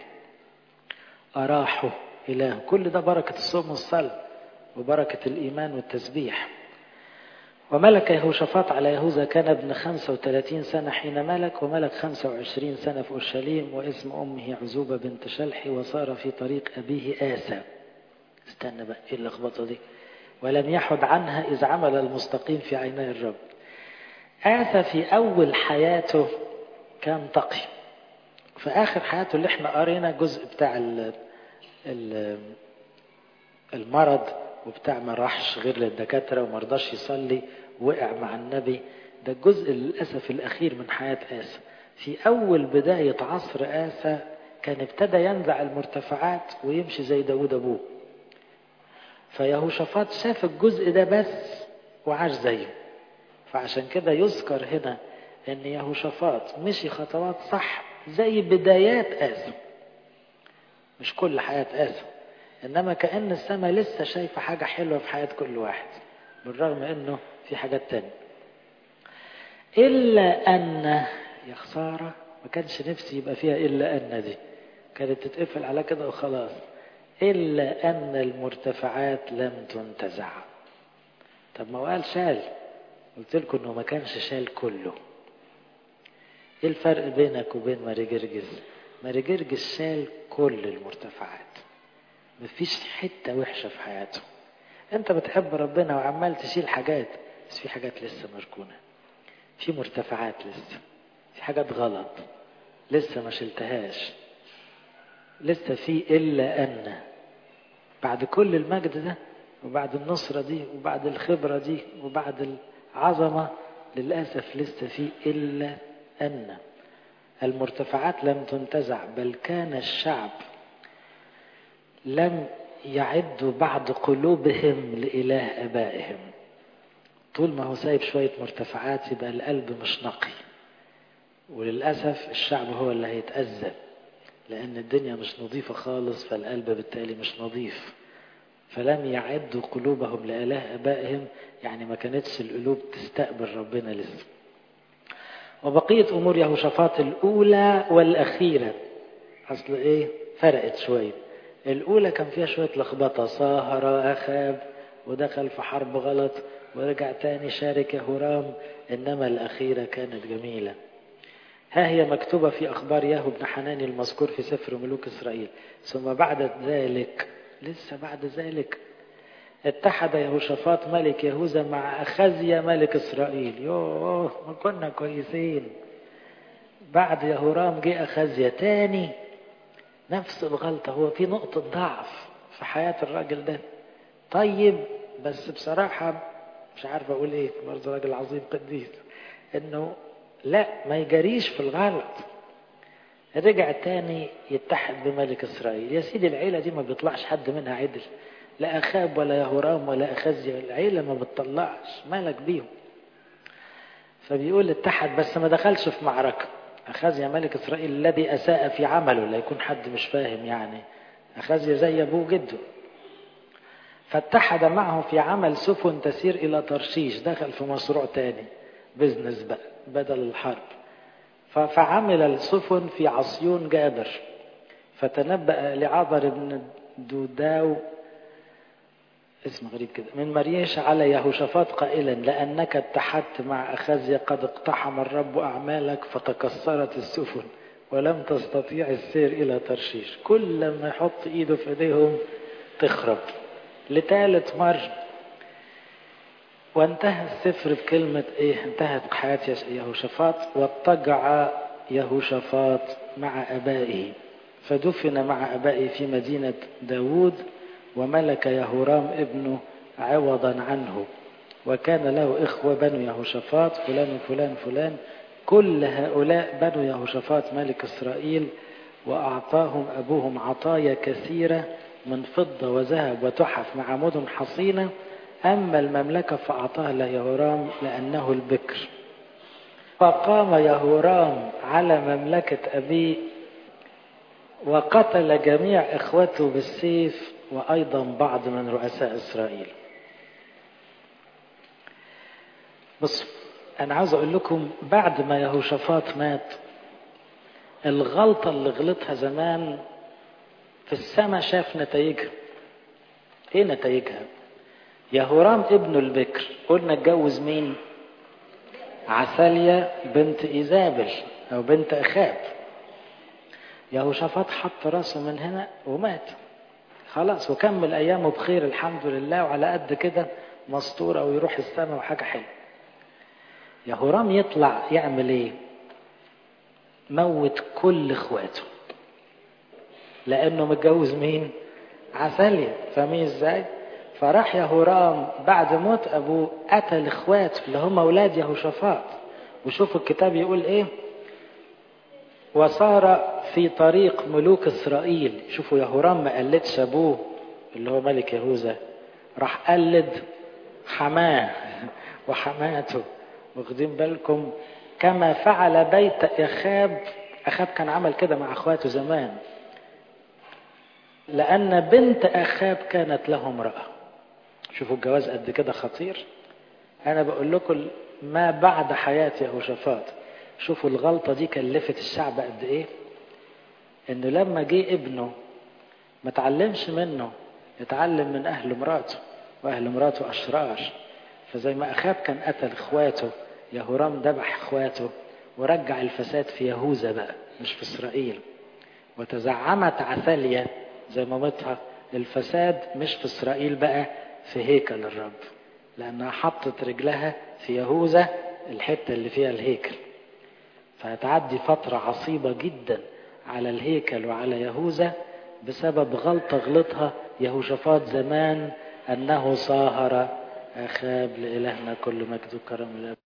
أراحوا إله كل ده بركة الصوم والصلاة وبركة الإيمان والتسبيح وملك يهوشافاط على يهوذا كان ابن 35 سنة حين ملك وملك 25 سنة في أورشليم واسم أمه عزوبة بنت شلحي وصار في طريق أبيه آسى استنى بقى إيه اللخبطة دي ولم يحد عنها إذ عمل المستقيم في عيني الرب آسى في أول حياته كان تقي في آخر حياته اللي احنا قرينا الجزء بتاع ال ال المرض وبتاع ما راحش غير للدكاترة وما رضاش يصلي وقع مع النبي ده الجزء للأسف الأخير من حياة آسى في أول بداية عصر آسى كان ابتدى ينزع المرتفعات ويمشي زي داود أبوه فيهوشافاط شاف الجزء ده بس وعاش زيه فعشان كده يذكر هنا ان يهوشافاط مشي خطوات صح زي بدايات آسى مش كل حياة آسى إنما كأن السماء لسه شايفة حاجة حلوة في حياة كل واحد بالرغم إنه في حاجات تانية إلا أن يا خسارة ما كانش نفسي يبقى فيها إلا أن دي كانت تتقفل على كده وخلاص إلا أن المرتفعات لم تنتزع طب ما هو قال شال قلت لكم إنه ما كانش شال كله إيه الفرق بينك وبين ماري جرجس ماري جرجس شال كل المرتفعات مفيش حتة وحشة في حياته انت بتحب ربنا وعمال تشيل حاجات بس في حاجات لسه مركونة في مرتفعات لسه في حاجات غلط لسه ما شلتهاش لسه في إلا أن بعد كل المجد ده وبعد النصرة دي وبعد الخبرة دي وبعد العظمة للأسف لسه في إلا أن المرتفعات لم تنتزع بل كان الشعب لم يعدوا بعد قلوبهم لإله أبائهم طول ما هو سايب شوية مرتفعات يبقى القلب مش نقي وللأسف الشعب هو اللي هيتأذى لأن الدنيا مش نظيفة خالص فالقلب بالتالي مش نظيف فلم يعدوا قلوبهم لإله أبائهم يعني ما كانتش القلوب تستقبل ربنا لسه وبقية أمور يهوشافاط الأولى والأخيرة أصل إيه فرقت شوية الأولى كان فيها شوية لخبطة ساهر أخاب ودخل في حرب غلط ورجع تاني شارك يهورام إنما الأخيرة كانت جميلة ها هي مكتوبة في أخبار ياهو بن حناني المذكور في سفر ملوك إسرائيل ثم بعد ذلك لسه بعد ذلك اتحد يهوشافاط ملك يهوذا مع أخزيا ملك إسرائيل يوه ما كنا كويسين بعد يهورام جه أخزيا تاني نفس الغلطة هو في نقطة ضعف في حياة الراجل ده طيب بس بصراحة مش عارف أقول إيه برضه راجل عظيم قديس إنه لا ما يجريش في الغلط رجع تاني يتحد بملك إسرائيل يا سيدي العيلة دي ما بيطلعش حد منها عدل لا أخاب ولا يهورام ولا أخزي العيلة ما بتطلعش مالك بيهم فبيقول اتحد بس ما دخلش في معركة أخزي ملك إسرائيل الذي أساء في عمله لا يكون حد مش فاهم يعني أخزي زي أبوه جده فاتحد معه في عمل سفن تسير إلى ترشيش دخل في مشروع تاني بزنس بقى بدل الحرب فعمل السفن في عصيون جابر فتنبأ لعبر بن دوداو اسم غريب كده من مريش على يهوشافاط قائلا لأنك اتحدت مع أخزي قد اقتحم الرب أعمالك فتكسرت السفن ولم تستطيع السير إلى ترشيش كل ما يحط إيده في إيديهم تخرب لثالث مرة وانتهى السفر بكلمة ايه انتهت حياة يهوشافاط واضطجع يهوشافاط مع أبائه فدفن مع أبائه في مدينة داود وملك يهورام ابنه عوضا عنه وكان له إخوة بنو يهوشافاط فلان وفلان فلان كل هؤلاء بنو يهوشافاط ملك إسرائيل وأعطاهم أبوهم عطايا كثيرة من فضة وذهب وتحف مع مدن حصينة أما المملكة فأعطاها ليهورام لأنه البكر فقام يهورام على مملكة أبيه وقتل جميع إخوته بالسيف وأيضا بعض من رؤساء إسرائيل بص أنا عاوز أقول لكم بعد ما يهوشافاط مات الغلطة اللي غلطها زمان في السماء شاف نتائجها ايه نتائجها يهورام ابنه البكر قلنا اتجوز مين عسالية بنت إيزابل أو بنت أخاب يهوشافاط حط راسه من هنا ومات خلاص وكمل أيامه بخير الحمد لله وعلى قد كده مسطورة ويروح السماء وحاجة حلوة يهورام يطلع يعمل ايه موت كل اخواته لانه متجوز مين عسالية فاهمين ازاي فراح يهورام بعد موت ابوه قتل اخواته اللي هم اولاد يهوشافاط وشوفوا الكتاب يقول ايه وصار في طريق ملوك اسرائيل شوفوا يهورام ما قلدش ابوه اللي هو ملك يهوذا راح قلد حماه وحماته واخدين بالكم كما فعل بيت اخاب اخاب كان عمل كده مع اخواته زمان لان بنت اخاب كانت له امراه شوفوا الجواز قد كده خطير انا بقول لكم ما بعد حياه يهوشافاط شوفوا الغلطه دي كلفت الشعب قد ايه انه لما جه ابنه ما تعلمش منه اتعلم من اهل مراته واهل مراته اشرار فزي ما اخاب كان قتل اخواته يهورام ذبح اخواته ورجع الفساد في يهوذا بقى مش في اسرائيل وتزعمت عثاليا زي مامتها الفساد مش في اسرائيل بقى في هيكل الرب لانها حطت رجلها في يهوذا الحته اللي فيها الهيكل فهتعدي فتره عصيبه جدا على الهيكل وعلى يهوذا بسبب غلطه غلطها يهوشافاط زمان انه صاهر اخاب لالهنا كل مجد وكرم